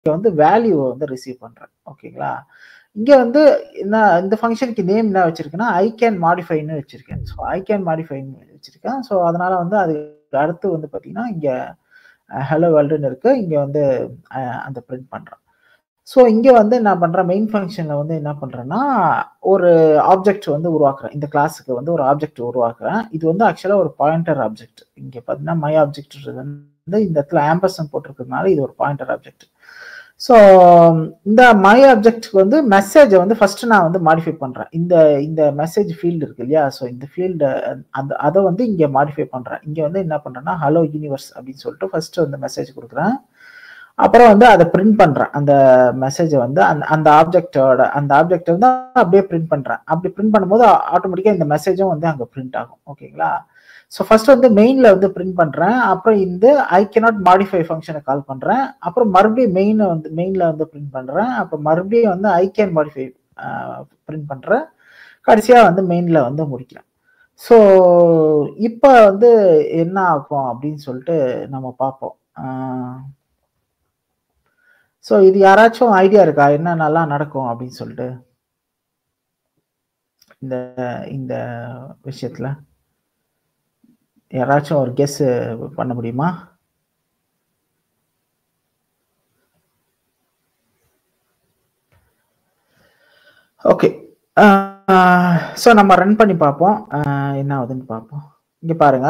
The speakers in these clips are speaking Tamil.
இங்க வந்து வேல்யூவை வந்து ரிசீவ் பண்றேன் ஓகேங்களா இங்க வந்து என்ன இந்த ஃபங்க்ஷனுக்கு நேம் என்ன வச்சிருக்கேன்னா ஐ கேன் மாடிஃபைன்னு வச்சிருக்கேன் ஸோ ஐ கேன் மாடிஃபைன்னு வச்சிருக்கேன் ஸோ அதனால வந்து அது அடுத்து வந்து பாத்தீங்கன்னா இங்க ஹலோ வேர்ல்டுன்னு இருக்கு இங்க வந்து அஹ், அந்த பிரிண்ட் பண்றேன் ஸோ இங்க வந்து என்ன பண்றேன் மெயின் ஃபங்க்ஷன்ல வந்து என்ன பண்றேன்னா ஒரு ஆப்ஜெக்ட் வந்து உருவாக்குறேன் இந்த கிளாஸுக்கு வந்து ஒரு ஆப்ஜெக்ட் உருவாக்குறேன் இது வந்து ஆக்சுவலா ஒரு பாயிண்டர் ஆப்ஜெக்ட் இங்க பாத்தீங்கன்னா மை ஆப்ஜெக்ட் வந்து இந்த இடத்துல ஆம்பர்சன் போட்டிருக்கிறதுனால இது ஒரு பாயிண்டர் ஆப்ஜெக்ட் ஸோ இந்த மை ஆப்ஜெக்ட்க்கு வந்து மெசேஜை வந்து ஃபர்ஸ்ட் நான் வந்து மாடிஃபை பண்றேன் இந்த இந்த மெசேஜ் ஃபீல்டு இருக்கு இல்லையா ஸோ இந்த ஃபீல்டு அந்த அதை வந்து இங்க மாடிஃபை பண்றேன் இங்க வந்து என்ன பண்றேன்னா ஹலோ யூனிவர்ஸ் அப்படின்னு சொல்லிட்டு ஃபர்ஸ்ட் வந்து மெசேஜ் கொடுக்குறேன் அப்புறம் வந்து அதை பிரிண்ட் பண்றேன் அந்த மெசேஜை வந்து அந்த அந்த ஆப்ஜெக்டோட அந்த ஆப்ஜெக்ட் வந்து அப்படியே பிரிண்ட் பண்றேன் அப்படி பிரிண்ட் பண்ணும்போது ஆட்டோமேட்டிக்கா இந்த மெசேஜும் வந்து அங்க பிரிண்ட் ஆகும் ஓகேங்களா ஸோ ஃபர்ஸ்ட் வந்து மெயின்ல வந்து பிரிண்ட் பண்றேன் அப்புறம் இந்த ஐ கேனாட் மாடிஃபை ஃபங்க்ஷனை கால் பண்றேன் அப்புறம் மறுபடியும் மெயினை வந்து மெயின்ல வந்து பிரிண்ட் பண்றேன் அப்புறம் மறுபடியும் வந்து ஐ கேன் மாடிஃபை பிரிண்ட் பண்றேன் கடைசியா வந்து மெயின்ல வந்து முடிக்கிறேன் ஸோ இப்போ வந்து என்ன ஆகும் அப்படின்னு சொல்லிட்டு நம்ம பார்ப்போம் ஸோ இது யாராச்சும் ஐடியா இருக்கா என்ன நல்லா நடக்கும் அப்படின்னு சொல்லிட்டு இந்த இந்த விஷயத்துல யாராச்சும் ஒரு கெஸ் பண்ண முடியுமா ஓகே ஸோ நம்ம ரன் பண்ணி பார்ப்போம் அஹ் என்ன ஆகுதுன்னு பார்ப்போம் இங்கே பாருங்க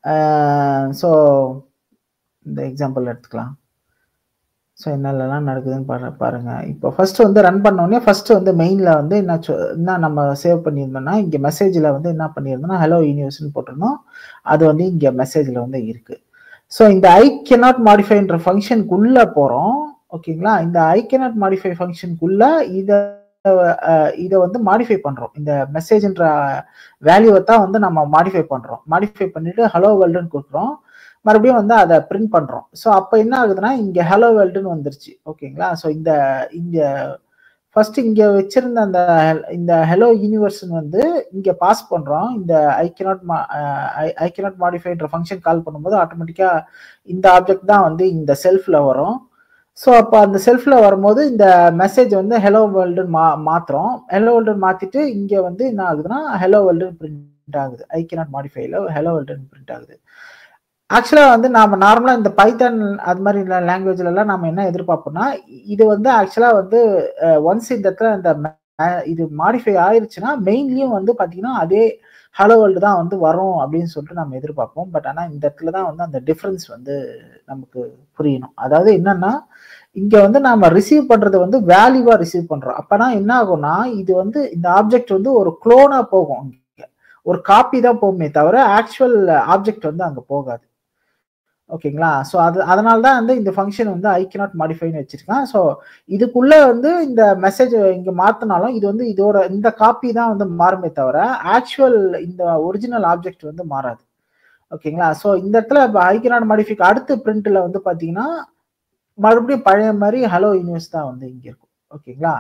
ஸோ இந்த எக்ஸாம்பிள் எடுத்துக்கலாம் ஸோ என்னெல்லாம் நடக்குதுன்னு பாரு பாருங்க இப்போ ஃபர்ஸ்ட் வந்து ரன் பண்ணோடனே ஃபர்ஸ்ட் வந்து மெயின்ல வந்து என்ன சொ- என்ன நம்ம சேவ் பண்ணியிருந்தோம்னா இங்கே மெசேஜில் வந்து என்ன பண்ணியிருந்தோம்னா ஹலோ யூனிவர்ஸ்னு போட்டிருந்தோம் அது வந்து இங்கே மெசேஜில் வந்து இருக்கு ஸோ இந்த ஐ cannot மாடிஃபைன்ற ஃபங்க்ஷனுக்குள்ள போகிறோம் ஓகேங்களா இந்த ஐ cannot மாடிஃபை ஃபங்க்ஷனுக்குள்ள இதை இதை வந்து மாடிஃபை பண்றோம் இந்த மெசேஜ்ன்ற வேல்யூவை தான் வந்து நம்ம மாடிஃபை பண்றோம் மாடிஃபை பண்ணிட்டு ஹலோ வேர்ல்டுன்னு கொடுக்குறோம் மறுபடியும் வந்து அதை பிரிண்ட் பண்றோம் ஸோ அப்போ என்ன ஆகுதுன்னா இங்க ஹலோ வேர்ல்டுன்னு வந்துருச்சு ஓகேங்களா ஸோ இந்த இந்த ஃபர்ஸ்ட் இங்க வச்சிருந்த அந்த hel- இந்த ஹலோ யூனிவர்ஸ்னு வந்து இங்க பாஸ் பண்றோம் இந்த ஐ cannot ஐ cannot மாடிஃபைன்ற ஃபங்க்ஷன் கால் பண்ணும்போது ஆட்டோமேட்டிக்கா இந்த ஆப்ஜெக்ட் தான் வந்து இந்த செல்ஃப்ல வரும் ஸோ அப்போ அந்த செல்ஃப்ல வரும்போது இந்த மெசேஜ் வந்து ஹலோ வேர்ல்டுன்னு மா மாத்துறோம் ஹலோ வேர்ல்டுன்னு மாத்திட்டு இங்க வந்து என்ன ஆகுதுன்னா ஹலோ வேர்ல்டுன்னு பிரிண்ட் ஆகுது ஐ cannot மாடிஃபைல ஹலோ வேர்ல்டுன்னு பிரிண்ட் ஆகுது ஆக்சுவலா வந்து நாம நார்மலா இந்த பைத்தான் அது மாதிரி லாங்குவேஜ்ல எல்லாம் நம்ம என்ன எதிர்பார்ப்போம்னா இது வந்து ஆக்சுவலா வந்து ஒன்ஸ் இந்த இடத்துல இந்த ma- இது மாடிஃபை ஆயிருச்சுன்னா மெயின்லயும் வந்து பாத்தீங்கன்னா அதே ஹலோ வேர்ல்டு தான் வந்து வரும் அப்படின்னு சொல்லிட்டு நம்ம எதிர்பார்ப்போம் பட் ஆனா இந்த இடத்துல தான் வந்து அந்த டிஃபரன்ஸ் வந்து நமக்கு புரியணும் அதாவது என்னன்னா இங்க வந்து நாம ரிசீவ் பண்றது வந்து வேல்யூவா ரிசீவ் பண்றோம் அப்பனா என்ன ஆகும்னா இது வந்து இந்த ஆப்ஜெக்ட் வந்து ஒரு குளோனா போகும் இங்க. ஒரு காப்பி தான் போகுமே தவிர ஆக்சுவல் ஆப்ஜெக்ட் வந்து அங்க போகாது ஓகேங்களா ஸோ அது அதனால தான் வந்து இந்த ஃபங்க்ஷன் வந்து ஐ cannot மாடிஃபைன்னு வச்சிருக்கேன் ஸோ இதுக்குள்ள வந்து இந்த மெசேஜ் இங்க மாத்தினாலும் இது வந்து இதோட இந்த காப்பி தான் வந்து மாறுமே தவிர ஆக்சுவல் இந்த ஒரிஜினல் ஆப்ஜெக்ட் வந்து மாறாது ஓகேங்களா ஸோ இந்த இடத்துல இப்போ ஐ cannot மாடிஃபைக்கு அடுத்த பிரிண்ட்ல வந்து பாத்தீங்கன்னா மறுபடியும் பழைய மாதிரி ஹலோ யூனிவர்ஸ் தான் வந்து இங்க இருக்கும் ஓகேங்களா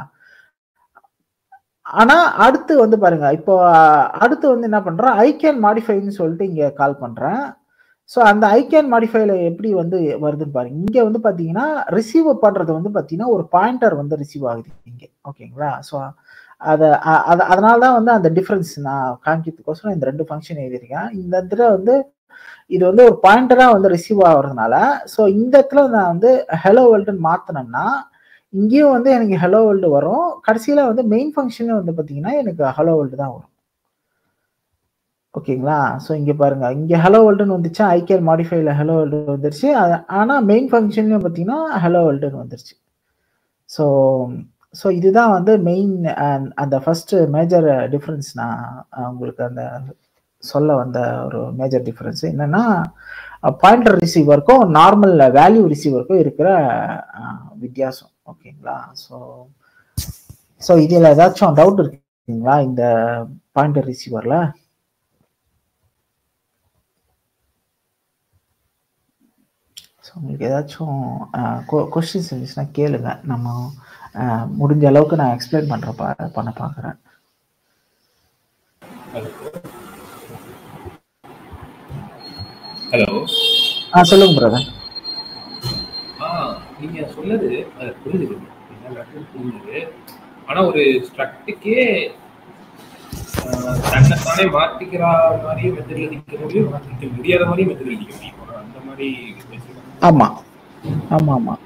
ஆனா அடுத்து வந்து பாருங்க இப்போ அஹ், அடுத்து வந்து என்ன பண்றேன் ஐ கேன் மாடிஃபைன்னு சொல்லிட்டு இங்க கால் பண்றேன் ஸோ அந்த ஐ கேன் மாடிஃபைல எப்படி வந்து வருதுன்னு பாருங்க இங்க வந்து பாத்தீங்கன்னா ரிசீவ் பண்றது வந்து பாத்தீங்கன்னா ஒரு பாயிண்டர் வந்து ரிசீவ் ஆகுது இங்க ஓகேங்களா ஸோ அதை அத- அதனால தான் வந்து அந்த டிஃபரன்ஸ் நான் காமிக்கிறதுக்கோசரம் இந்த ரெண்டு ஃபங்க்ஷன் எழுதியிருக்கேன் இந்த இடத்துல வந்து இது வந்து ஒரு பாயிண்டரா வந்து ரிசீவ் ஆகுறதுனால ஸோ இந்த இடத்துல நான் வந்து ஹலோ வேர்ல்டுன்னு மாத்தினேன்னா இங்கேயும் வந்து எனக்கு ஹலோ வேர்ல்டு வரும் கடைசியில வந்து மெயின் ஃபங்க்ஷன்ல வந்து பாத்தீங்கன்னா எனக்கு ஹலோ வேர்ல்டு தான் வரும் ஓகேங்களா ஸோ இங்க பாருங்க இங்க ஹலோ வேர்ல்டுன்னு வந்துச்சு ஐ கேர் மாடிஃபைல ஹலோ வேர்ல்டு வந்துருச்சு அது- ஆனா மெயின் ஃபங்க்ஷன்லயும் பாத்தீங்கன்னா ஹலோ வேர்ல்டுன்னு வந்துருச்சு ஸோ ஸோ இதுதான் வந்து மெயின் அந்த ஃபர்ஸ்ட் மேஜர் டிஃப்ரென்ஸ் நான் அஹ், உங்களுக்கு அந்த சொல்ல வந்த ஒரு மேஜர் டிஃப்ரென்ஸ் என்னன்னா பாயிண்டர் ரிசீவருக்கும் நார்மல் வேல்யூ ரிசீவருக்கும் இருக்கிற அஹ், வித்தியாசம் ஓகேங்களா ஸோ ஸோ இதில் ஏதாச்சும் டவுட் இருக்குங்களா இந்த பாயிண்டர் ரிசீவரில் ஸோ உங்களுக்கு ஏதாச்சும் கொஸ்டின்ஸ் இருந்துச்சுன்னா கேளுங்க நம்ம அஹ், முடிஞ்ச அளவுக்கு நான் எக்ஸ்பிளைன் பண்ணுற பா பண்ண பார்க்குறேன் ஹலோ ஆ சொல்லுங்க பிரதர் ஆ நீங்க சொன்னது அது புரிஞ்சுது என்ன நடக்குது புரிஞ்சுது ஆனா ஒரு ஸ்ட்ரக்டுக்கே தன்னை தானே மாத்திக்கிற மாதிரி மெத்தட் எழுதிக்க முடியும் மாத்திக்க முடியாத மாதிரி மெத்தட் எழுதிக்க முடியும் அந்த மாதிரி வச்சிருக்காங்க. ஆமா ஆமா ஆமா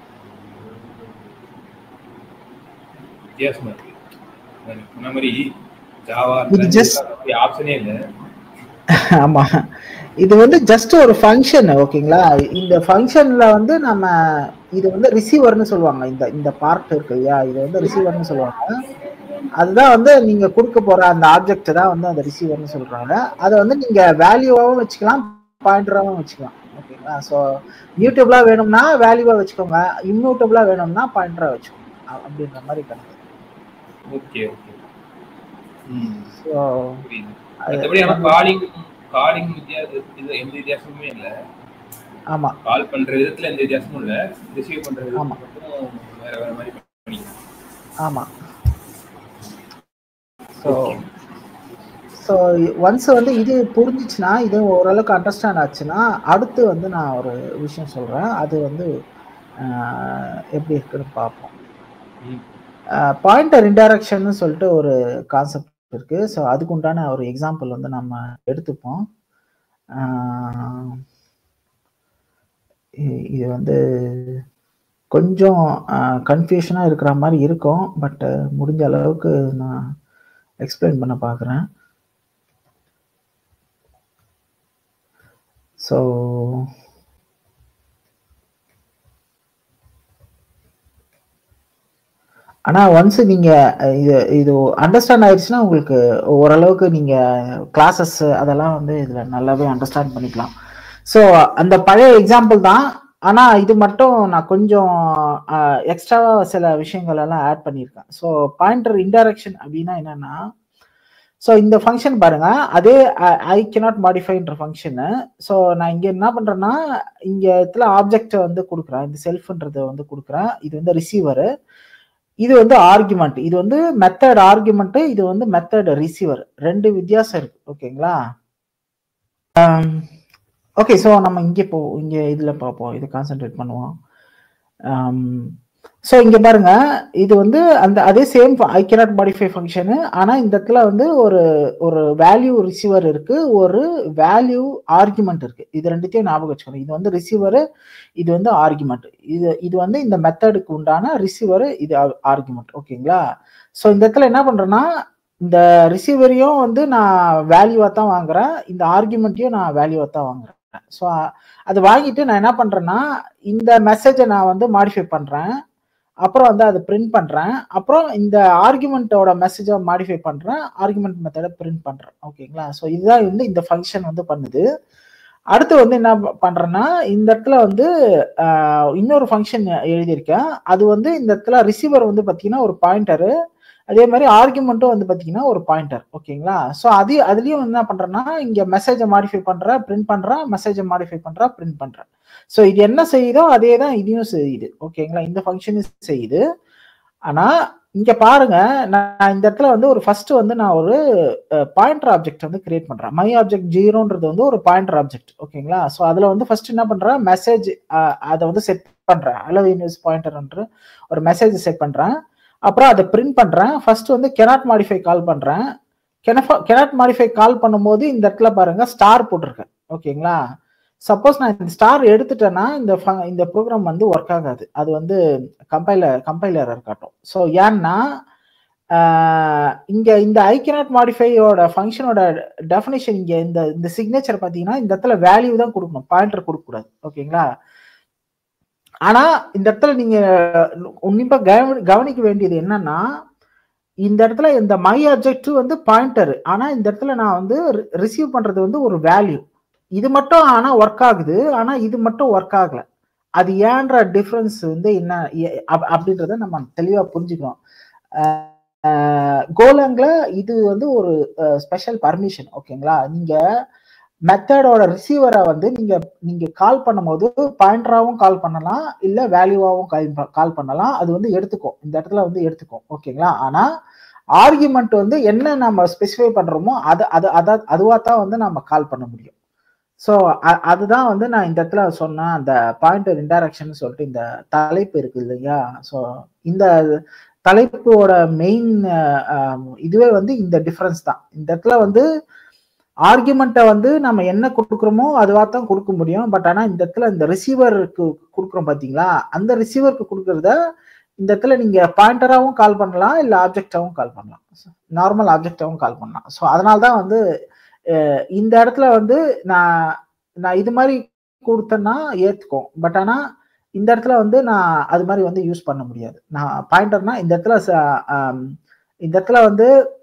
வித்தியாசமா இருக்கு நான் சொன்ன மாதிரி ஜாவா இது just- ஆப்ஷனே இல்ல ஆமா இது வந்து ஜஸ்ட் ஒரு ஃபங்க்ஷன் ஓகேங்களா இந்த ஃபங்க்ஷன்ல வந்து நம்ம இது வந்து ரிசீவர்னு சொல்லுவாங்க இந்த இந்த பார்ட் இருக்கு இல்லையா இது வந்து ரிசீவர்னு சொல்லுவாங்க அதுதான் வந்து நீங்க கொடுக்க போற அந்த ஆப்ஜெக்ட் தான் வந்து அந்த ரிசீவர்னு சொல்றாங்க அதை வந்து நீங்க வேல்யூவாகவும் வச்சுக்கலாம் பாயிண்டராகவும் வச்சுக்கலாம் ஓகேங்களா ஸோ மியூட்டபிளா வேணும்னா வேல்யூவா வச்சுக்கோங்க இம்மியூட்டபிளா வேணும்னா பாயிண்டரா வச்சுக்கோங்க அ- அப்படின்ற மாதிரி கணக்கு ஓகே ஓகே ஸோ புரியுது மற்றபடி ஆனா காலிங் காலிங் வித்தியாசம் இது எந்த வித்தியாசமுமே இல்ல ஆமா கால் பண்ற விதத்துல எந்த வித்தியாசமும் இல்ல ரிசீவ் பண்ற விதத்துல ஆமா. மட்டும் வேற வேற மாதிரி பண்ணிக்கலாம் ஆமா ஸோ ஸோ ஒன்ஸ் வந்து இது புரிஞ்சிச்சுன்னா இது ஓரளவுக்கு அண்டர்ஸ்டாண்ட் ஆச்சுன்னா அடுத்து வந்து நான் ஒரு விஷயம் சொல்கிறேன் அது வந்து ஆஹ், எப்படி இருக்குன்னு பார்ப்போம் ம். பாயிண்டர் இன்டைரக்ஷன் சொல்லிட்டு ஒரு கான்செப்ட் இருக்கு ஸோ அதுக்கு உண்டான ஒரு எக்ஸாம்பிள் வந்து நம்ம எடுத்துப்போம் ஆஹ், இ- இது வந்து கொஞ்சம் கன்ஃபியூஷனாக இருக்கிற மாதிரி இருக்கும் பட் முடிஞ்ச அளவுக்கு நான் எக்ஸ்பிளைன் பண்ண பார்க்குறேன் ஸோ ஆனால் ஒன்ஸ் நீங்கள் இது இது அண்டர்ஸ்டாண்ட் ஆயிடுச்சுன்னா உங்களுக்கு ஓரளவுக்கு நீங்கள் கிளாஸஸ் அதெல்லாம் வந்து இதில் நல்லாவே அண்டர்ஸ்டாண்ட் பண்ணிக்கலாம் ஸோ அந்த பழைய எக்ஸாம்பிள் தான் ஆனால் இது மட்டும் நான் கொஞ்சம் எக்ஸ்ட்ராவா சில விஷயங்கள் எல்லாம் ஆட் பண்ணியிருக்கேன் ஸோ பாயிண்டர் இன்டைரக்ஷன் அப்படின்னா என்னன்னா ஸோ இந்த ஃபங்க்ஷன் பாருங்க அதே ஐ கெனாட் மாடிஃபைன்ற ஃபங்க்ஷனு ஸோ நான் இங்கே என்ன பண்ணுறேன்னா இங்கே இடத்துல ஆப்ஜெக்ட் வந்து கொடுக்குறேன் இந்த செல்ஃப்ன்றதை வந்து கொடுக்குறேன் இது வந்து ரிசீவரு இது வந்து ஆர்குமெண்ட் இது வந்து மெத்தட் ஆர்குமெண்ட் இது வந்து மெத்தட் ரிசீவர் ரெண்டு வித்தியாசம் இருக்கு ஓகேங்களா ஓகே ஸோ நம்ம இங்கே போ இங்கே இதில் பார்ப்போம் இது கான்சென்ட்ரேட் பண்ணுவோம் ஸோ இங்கே பாருங்க இது வந்து அந்த அதே same I cannot modify function ஆனால் இந்த இடத்துல வந்து ஒரு ஒரு வேல்யூ ரிசீவர் இருக்கு ஒரு வேல்யூ ஆர்குமெண்ட் இருக்கு இது ரெண்டுத்தையும் ஞாபகம் வச்சுக்கணும் இது வந்து ரிசீவர் இது வந்து ஆர்குமெண்ட் இது இது வந்து இந்த மெத்தடுக்கு உண்டான ரிசீவர் இது ஆர்குமெண்ட் ஓகேங்களா ஸோ இந்த இடத்துல என்ன பண்றேன்னா இந்த ரிசீவரையும் வந்து நான் வேல்யூவாக தான் வாங்குறேன் இந்த ஆர்குமெண்ட்டையும் நான் வேல்யூவாக தான் வாங்குறேன் ஸோ அது வாங்கிட்டு நான் என்ன பண்றேன்னா இந்த மெசேஜை நான் வந்து மாடிஃபை பண்றேன் அப்புறம் வந்து அதை பிரிண்ட் பண்றேன் அப்புறம் இந்த ஆர்குமெண்ட்டோட மெசேஜை மாடிஃபை பண்றேன் ஆர்குமெண்ட் மெத்தடை பிரிண்ட் பண்றேன் ஓகேங்களா ஸோ இதுதான் வந்து இந்த ஃபங்க்ஷன் வந்து பண்ணுது அடுத்து வந்து என்ன பண்றேன்னா இந்த இடத்துல வந்து இன்னொரு ஃபங்க்ஷன் எழுதியிருக்கேன் அது வந்து இந்த இடத்துல ரிசீவர் வந்து பார்த்தீங்கன்னா ஒரு பாயிண்டரு அதே மாதிரி ஆர்குமெண்ட்டும் வந்து பார்த்தீங்கன்னா ஒரு பாயிண்டர் ஓகேங்களா ஸோ அது அதுலேயும் என்ன பண்ணுறேன்னா இங்கே மெசேஜை மாடிஃபை பண்ணுறேன் பிரிண்ட் பண்ணுறேன் மெசேஜை மாடிஃபை பண்ணுறேன் பிரிண்ட் பண்ணுறேன் ஸோ இது என்ன செய்யுதோ அதே தான் இதையும் செய்யுது ஓகேங்களா இந்த ஃபங்க்ஷனும் செய்யுது ஆனால் இங்கே பாருங்க நான் இந்த இடத்துல வந்து ஒரு ஃபர்ஸ்ட் வந்து நான் ஒரு பாயிண்டர் ஆப்ஜெக்ட் வந்து கிரியேட் பண்ணுறேன் மை ஆப்ஜெக்ட் ஜீரோன்றது வந்து ஒரு பாயிண்டர் ஆப்ஜெக்ட் ஓகேங்களா ஸோ அதில் வந்து ஃபர்ஸ்ட் என்ன பண்ணுறேன் மெசேஜ் அதை வந்து செட் பண்ணுறேன் அலோ யூனிவர்ஸ் பாயிண்டர்ன்ற ஒரு மெசேஜ் செட் பண்ணுறேன் அப்புறம் அதை பிரிண்ட் பண்றேன் ஃபர்ஸ்ட் வந்து கெனாட் மாடிஃபை கால் பண்றேன் கெனாட் மாடிஃபை கால் பண்ணும்போது இந்த இடத்துல பாருங்க ஸ்டார் போட்டிருக்கேன் ஓகேங்களா சப்போஸ் நான் இந்த ஸ்டார் எடுத்துட்டேன்னா இந்த இந்த ப்ரோக்ராம் வந்து ஒர்க் ஆகாது அது வந்து கம்பைலர் கம்பைலர் காட்டும் ஸோ ஏன்னா இங்க இந்த ஐ கெனாட் மாடிஃபையோட ஃபங்க்ஷனோட டெஃபினேஷன் இங்க இந்த இந்த சிக்னேச்சர் பார்த்தீங்கன்னா இந்த இடத்துல வேல்யூ தான் கொடுக்கணும் பாயிண்டர் கொடுக்கக்கூடாது ஓகேங்களா ஆனா இந்த இடத்துல நீங்க உன்னிப்பா கவனி கவனிக்க வேண்டியது என்னன்னா இந்த இடத்துல இந்த மை ஆப்ஜெக்ட் வந்து பாயிண்டர் ஆனா இந்த இடத்துல நான் வந்து ரிசீவ் பண்றது வந்து ஒரு வேல்யூ இது மட்டும் ஆனா ஒர்க் ஆகுது ஆனா இது மட்டும் ஒர்க் ஆகல அது ஏன்ற டிஃப்ரென்ஸ் வந்து என்ன அப்படின்றத நம்ம தெளிவா புரிஞ்சுக்கணும் கோலாங்ல இது வந்து ஒரு ஸ்பெஷல் பர்மிஷன் ஓகேங்களா நீங்க மெத்தடோட ரிசீவரை வந்து நீங்க நீங்க கால் பண்ணும்போது பாயிண்டராகவும் கால் பண்ணலாம் இல்ல வேல்யூவாகவும் கால் கால் பண்ணலாம் அது வந்து எடுத்துக்கும் இந்த இடத்துல வந்து எடுத்துக்கும் ஓகேங்களா ஆனா ஆர்குமெண்ட் வந்து என்ன நம்ம ஸ்பெசிஃபை பண்றோமோ அது அது அதை அதுவா தான் வந்து நம்ம கால் பண்ண முடியும் ஸோ அதுதான் வந்து நான் இந்த இடத்துல சொன்னேன் அந்த பாயிண்டர் இன்டராக்ஷன் சொல்லிட்டு இந்த தலைப்பு இருக்கு இல்லையா ஸோ இந்த தலைப்போட மெயின் இதுவே வந்து இந்த டிஃப்ரென்ஸ் தான் இந்த இடத்துல வந்து ஆர்குமெண்ட்டை வந்து நம்ம என்ன கொடுக்குறோமோ அதுவாக தான் கொடுக்க முடியும் பட் ஆனால் இந்த இடத்துல இந்த ரிசீவருக்கு கொடுக்குறோம் பார்த்தீங்களா அந்த ரிசீவருக்கு கொடுக்குறத இந்த இடத்துல நீங்க பாயிண்டராகவும் கால் பண்ணலாம் இல்லை ஆப்ஜெக்டாகவும் கால் பண்ணலாம் நார்மல் ஆப்ஜெக்டாகவும் கால் பண்ணலாம் ஸோ அதனால தான் வந்து இந்த இடத்துல வந்து நான் நான் இது மாதிரி கொடுத்தேன்னா ஏற்றுக்கும் பட் ஆனால் இந்த இடத்துல வந்து நான் அது மாதிரி வந்து யூஸ் பண்ண முடியாது நான் பாயிண்டர்னா இந்த இடத்துல இந்த இடத்துல வந்து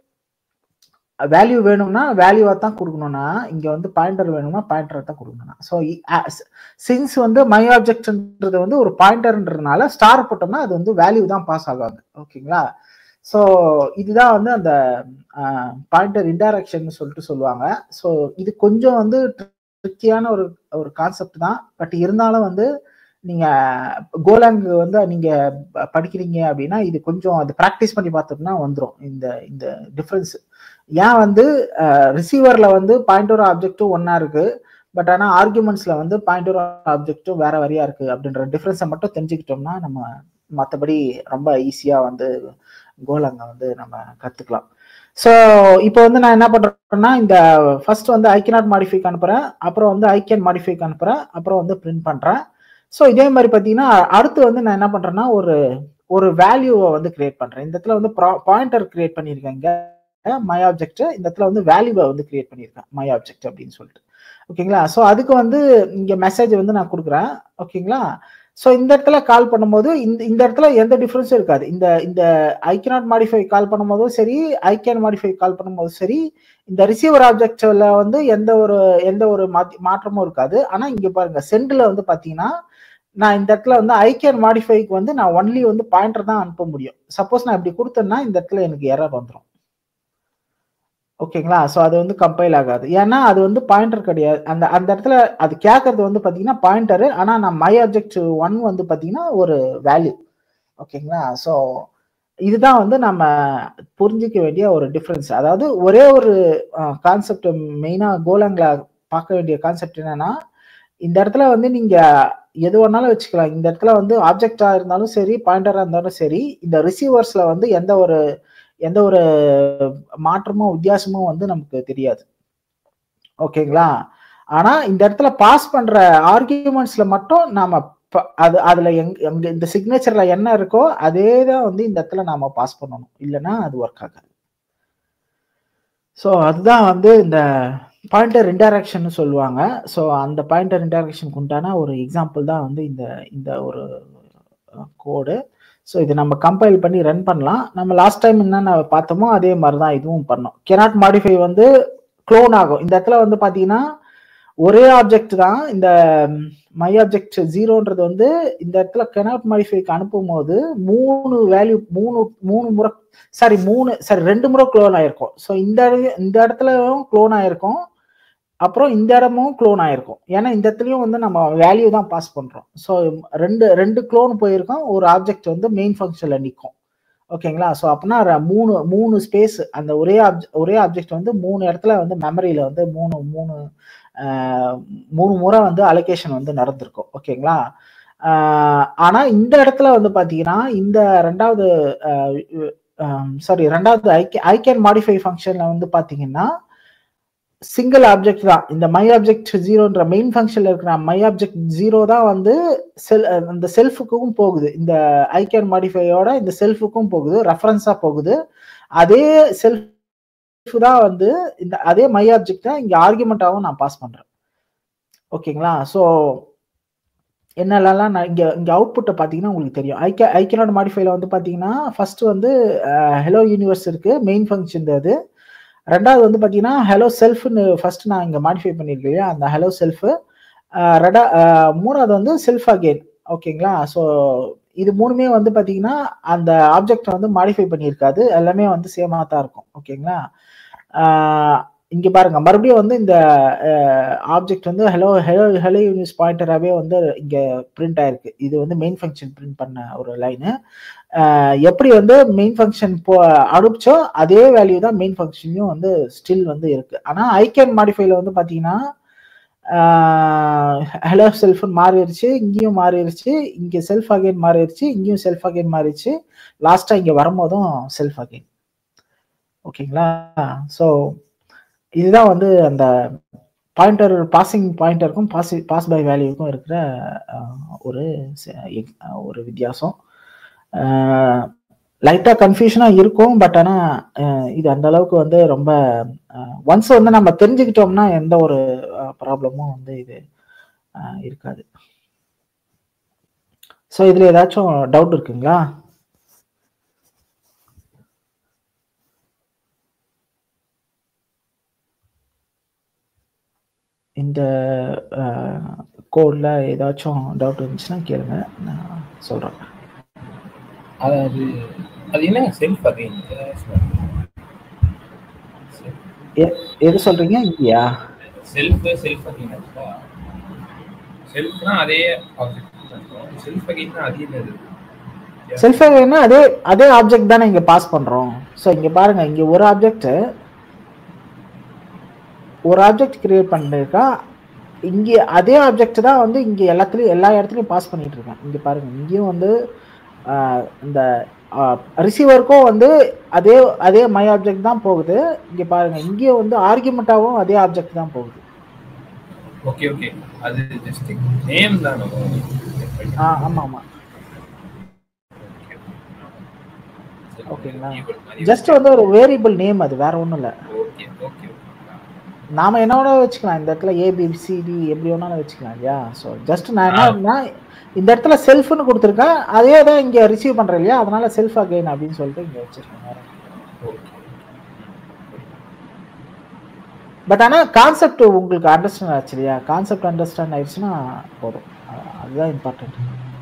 வேல்யூ வேணும்னா வேல்யூவாக தான் கொடுக்கணும்னா இங்கே வந்து பாயிண்டர் வேணும்னா பாயிண்டரை தான் கொடுக்கணும்னா ஸோ சின்ஸ் வந்து மை ஆப்ஜெக்ட்ன்றது வந்து ஒரு பாயிண்டர்ன்றதுனால ஸ்டார் போட்டோம்னா அது வந்து வேல்யூ தான் பாஸ் ஆகாது ஓகேங்களா ஸோ இதுதான் வந்து அந்த பாயிண்டர் இன்டைரக்ஷன் சொல்லிட்டு சொல்லுவாங்க ஸோ இது கொஞ்சம் வந்து ட்ரிக்கியான ஒரு ஒரு கான்செப்ட் தான் பட் இருந்தாலும் வந்து நீங்க கோலாங் வந்து நீங்க படிக்கிறீங்க அப்படின்னா இது கொஞ்சம் அது ப்ராக்டிஸ் பண்ணி பார்த்தோம்னா வந்துடும் இந்த இந்த டிஃப்ரென்ஸ் ஏன் வந்து ரிசீவர்ல வந்து பாயிண்டர் ஆப்ஜெக்டும் ஒன்னா இருக்கு பட் ஆனால் ஆர்குமெண்ட்ஸ்ல வந்து பாயிண்டர் ஆப்ஜெக்டும் வேற வேறையா இருக்கு அப்படின்ற டிஃப்ரென்ஸை மட்டும் தெரிஞ்சுக்கிட்டோம்னா நம்ம மற்றபடி ரொம்ப ஈஸியா வந்து கோலாங்க வந்து நம்ம கத்துக்கலாம் ஸோ இப்போ வந்து நான் என்ன பண்றேன்னா இந்த ஃபர்ஸ்ட் வந்து ஐ நாட் மாடிஃபைக்கு அனுப்புறேன் அப்புறம் வந்து ஐ கேன் மாடிஃபைக்கு அனுப்புறேன் அப்புறம் வந்து பிரிண்ட் பண்றேன் ஸோ இதே மாதிரி பார்த்தீங்கன்னா அடுத்து வந்து நான் என்ன பண்றேன்னா ஒரு ஒரு வேல்யூவை வந்து கிரியேட் பண்றேன் இந்த இடத்துல வந்து பாயிண்டர் கிரியேட் பண்ணியிருக்கேங்க மை ஆப்ஜெக்ட் இந்த இடத்துல வந்து வேல்யூவை வந்து கிரியேட் பண்ணியிருக்கேன் மை ஆப்ஜெக்ட் அப்படின்னு சொல்லிட்டு ஓகேங்களா ஸோ அதுக்கு வந்து இங்க மெசேஜ் வந்து நான் கொடுக்குறேன் ஓகேங்களா ஸோ இந்த இடத்துல கால் பண்ணும்போது இந்த இந்த இடத்துல எந்த டிஃப்ரென்ஸும் இருக்காது இந்த இந்த ஐ நாட் மாடிஃபை கால் பண்ணும்போதும் சரி ஐ கேன் மாடிஃபை கால் பண்ணும்போதும் சரி இந்த ரிசீவர் ஆப்ஜெக்ட்ல வந்து எந்த ஒரு எந்த ஒரு மாற்றமும் இருக்காது ஆனா இங்க பாருங்க சென்ட்ல வந்து பாத்தீங்கன்னா நான் இந்த இடத்துல வந்து ஐ கேன் மாடிஃபைக்கு வந்து நான் ஒன்லி வந்து பாயிண்டர் தான் அனுப்ப முடியும் சப்போஸ் நான் இப்படி கொடுத்தேன்னா இந்த இடத்துல எனக்கு எரர் வந்துடும் ஓகேங்களா ஸோ அது வந்து கம்பைல் ஆகாது ஏன்னா அது வந்து பாயிண்டர் கிடையாது அந்த அந்த இடத்துல அது கேட்கறது வந்து பார்த்தீங்கன்னா பாயிண்டரு ஆனால் நான் மை ஆப்ஜெக்ட் ஒன் வந்து பார்த்தீங்கன்னா ஒரு வேல்யூ ஓகேங்களா ஸோ இதுதான் வந்து நம்ம புரிஞ்சிக்க வேண்டிய ஒரு டிஃப்ரென்ஸ் அதாவது ஒரே ஒரு கான்செப்ட் மெயினாக கோலாங்கில் பார்க்க வேண்டிய கான்செப்ட் என்னன்னா இந்த இடத்துல வந்து நீங்க எது வேணாலும் வச்சுக்கலாம் இந்த இடத்துல வந்து ஆப்ஜெக்டா இருந்தாலும் சரி பாயிண்டரா இருந்தாலும் சரி இந்த ரிசீவர்ஸ்ல வந்து எந்த ஒரு எந்த ஒரு மாற்றமும் வித்தியாசமும் வந்து நமக்கு தெரியாது ஓகேங்களா ஆனா இந்த இடத்துல பாஸ் பண்ற ஆர்கியூமெண்ட்ஸ்ல மட்டும் நாம அது அதுல எங்க இந்த சிக்னேச்சர்ல என்ன இருக்கோ அதே தான் வந்து இந்த இடத்துல நாம பாஸ் பண்ணணும் இல்லைன்னா அது ஒர்க் ஆகாது ஸோ அதுதான் வந்து இந்த பாயிண்டர் இன்டராக்ஷன் சொல்லுவாங்க ஸோ அந்த பாயிண்டர் இன்டராக்ஷனுக்கு உண்டான ஒரு எக்ஸாம்பிள் தான் வந்து இந்த இந்த ஒரு கோடு ஸோ இது நம்ம கம்பைல் பண்ணி ரன் பண்ணலாம் நம்ம லாஸ்ட் டைம் என்னென்ன பார்த்தோமோ அதே மாதிரி தான் இதுவும் பண்ணோம் கெனாட் மாடிஃபை வந்து க்ளோன் ஆகும் இந்த இடத்துல வந்து பார்த்தீங்கன்னா ஒரே ஆப்ஜெக்ட் தான் இந்த மை ஆப்ஜெக்ட் ஜீரோன்றது வந்து இந்த இடத்துல கெனாட் மாடிஃபைக்கு அனுப்பும் போது மூணு வேல்யூ மூணு மூணு முறை சாரி மூணு சாரி ரெண்டு முறை க்ளோன் ஆயிருக்கும் ஸோ இந்த இந்த இடத்துலயும் க்ளோன் ஆயிருக்கும் அப்புறம் இந்த இடமும் க்ளோன் ஆயிருக்கும் ஏன்னா இந்த இடத்துலயும் வந்து நம்ம வேல்யூ தான் பாஸ் பண்றோம் ஸோ ரெண்டு ரெண்டு க்ளோன் போயிருக்கோம் ஒரு ஆப்ஜெக்ட் வந்து மெயின் ஃபங்க்ஷன்ல நிற்கும் ஓகேங்களா ஸோ அப்படின்னா மூணு மூணு ஸ்பேஸ் அந்த ஒரே ஆப்ஜெக்ட் ஒரே ஆப்ஜெக்ட் வந்து மூணு இடத்துல வந்து மெமரியில வந்து மூணு மூணு மூணு முறை வந்து அலோகேஷன் வந்து நடந்திருக்கும் ஓகேங்களா ஆனா இந்த இடத்துல வந்து பாத்தீங்கன்னா இந்த ரெண்டாவது சாரி ரெண்டாவது ஐ ஐ கேன் மாடிஃபை ஃபங்க்ஷன்ல வந்து பாத்தீங்கன்னா சிங்கிள் ஆப்ஜெக்ட் தான் இந்த மை ஆப்ஜெக்ட் ஜீரோன்ற மெயின் ஃபங்க்ஷன்ல இருக்கிற மை ஆப்ஜெக்ட் ஜீரோ தான் வந்து செல் அந்த செல்ஃபுக்கும் போகுது இந்த ஐ கேன் மாடிஃபையோட இந்த செல்ஃபுக்கும் போகுது ரெஃபரன்ஸா போகுது அதே செல்ஃப் தான் வந்து இந்த அதே மை ஆப்ஜெக்ட் தான் இங்க ஆர்குமெண்டாவும் நான் பாஸ் பண்றேன் ஓகேங்களா ஸோ என்னெல்லாம் நான் இங்கே இங்கே அவுட்புட்டை பார்த்தீங்கன்னா உங்களுக்கு தெரியும் ஐக்கே ஐக்கனோட மாடிஃபைல வந்து பார்த்தீங்கன்னா ஃபர்ஸ்ட் வந்து ஹெலோ யூனிவர்ஸ் இருக்கு மெயின் ஃபங்க்ஷன் அது ரெண்டாவது வந்து பார்த்தீங்கன்னா ஹலோ செல்ஃப்னு ஃபர்ஸ்ட் நான் இங்கே மாடிஃபை பண்ணியிருக்கேன் இல்லையா அந்த ஹலோ செல்ஃபு ரெண்டா மூணாவது வந்து செல்ஃப் அகெயின் ஓகேங்களா ஸோ இது மூணுமே வந்து பார்த்தீங்கன்னா அந்த ஆப்ஜெக்ட் வந்து மாடிஃபை பண்ணியிருக்காது எல்லாமே வந்து சேமாக தான் இருக்கும் ஓகேங்களா இங்கே பாருங்க மறுபடியும் வந்து இந்த ஆப்ஜெக்ட் வந்து ஹலோ ஹலோ ஹலோ யூனிஸ் பாயிண்டராகவே வந்து இங்கே பிரிண்ட் ஆயிருக்கு இது வந்து மெயின் ஃபங்க்ஷன் பிரிண்ட் பண்ண ஒரு லைனு எப்படி வந்து மெயின் ஃபங்க்ஷன் போ அனுப்பிச்சோ அதே வேல்யூ தான் மெயின் ஃபங்க்ஷன்லையும் வந்து ஸ்டில் வந்து இருக்கு ஆனால் ஐ கேன் மாடிஃபைல வந்து பார்த்தீங்கன்னா ஹலோ செல்ஃப்னு மாறிடுச்சு இங்கேயும் மாறிடுச்சு இங்கே செல்ஃப் அகைன் மாறிடுச்சு இங்கேயும் செல்ஃப் அகைன் மாறிடுச்சு லாஸ்ட்டாக இங்கே வரும்போதும் செல்ஃப் அகைன் ஓகேங்களா ஸோ இதுதான் வந்து அந்த பாயிண்டர் பாசிங் பாயிண்டருக்கும் பாசி பாஸ் பை வேல்யூக்கும் இருக்கிற ஒரு ஒரு வித்தியாசம் லைட்டாக கன்ஃபியூஷனாக இருக்கும் பட் ஆனால் இது அந்த அளவுக்கு வந்து ரொம்ப ஒன்ஸ் வந்து நம்ம தெரிஞ்சுக்கிட்டோம்னா எந்த ஒரு ப்ராப்ளமும் வந்து இது இருக்காது ஸோ இதில் ஏதாச்சும் டவுட் இருக்குங்களா இந்த கோடில் ஏதாச்சும் டவுட் இருந்துச்சுன்னா கேளுங்க நான் சொல்கிறேன் அதாவது அது என்னங்க செல்ஃப் அகைன் எது சொல்றீங்க இங்கயா செல்ஃப் செல்ஃப் அகைன் செல்ஃப்னா அதே ஆப்ஜெக்ட் செல்ஃப் அகைன்னா அது என்னது செல்ஃப் அகைன்னா அதே அதே ஆப்ஜெக்ட் தானே இங்க பாஸ் பண்றோம் ஸோ இங்க பாருங்க இங்க ஒரு ஆப்ஜெக்ட் ஒரு ஆப்ஜெக்ட் கிரியேட் பண்ணிருக்கா இங்க அதே ஆப்ஜெக்ட் தான் வந்து இங்க எல்லாத்துலயும் எல்லா இடத்துலயும் பாஸ் பண்ணிட்டு இருக்கேன் இங்க பாருங்க இங்கேயும் வந்து இந்த ரிசீவருக்கும் வந்து அதே அதே மை ஆப்ஜெக்ட் தான் போகுது இங்க பாருங்க இங்கேயும் வந்து ஆர்குமெண்ட்டாவும் அதே ஆப்ஜெக்ட் தான் போகுது ஓகே ஓகே அது ஜஸ்ட் நேம் தான் ஆ ஆமா ஆமா ஓகேங்களா ஜஸ்ட் வந்து ஒரு வேரியபிள் நேம் அது வேற ஒன்றும் இல்லை ஓகே ஓகே நாம என்ன வேணா வச்சுக்கலாம் இந்த இடத்துல ஏபிசிடி எப்படி வேணாலும் வச்சுக்கலாம் இல்லையா ஸோ ஜஸ்ட் நான் என்ன இந்த இடத்துல செல்ஃப்னு கொடுத்துருக்கேன் அதே தான் இங்கே ரிசீவ் பண்ணுறேன் இல்லையா அதனால செல்ஃப் அகைன் அப்படின்னு சொல்லிட்டு இங்கே வச்சிருக்கேன் பட் ஆனால் கான்செப்ட் உங்களுக்கு அண்டர்ஸ்டாண்ட் ஆச்சு இல்லையா கான்செப்ட் அண்டர்ஸ்டாண்ட் ஆயிடுச்சுன்னா போதும் அதுதான் இம்பார்ட்டன்ட்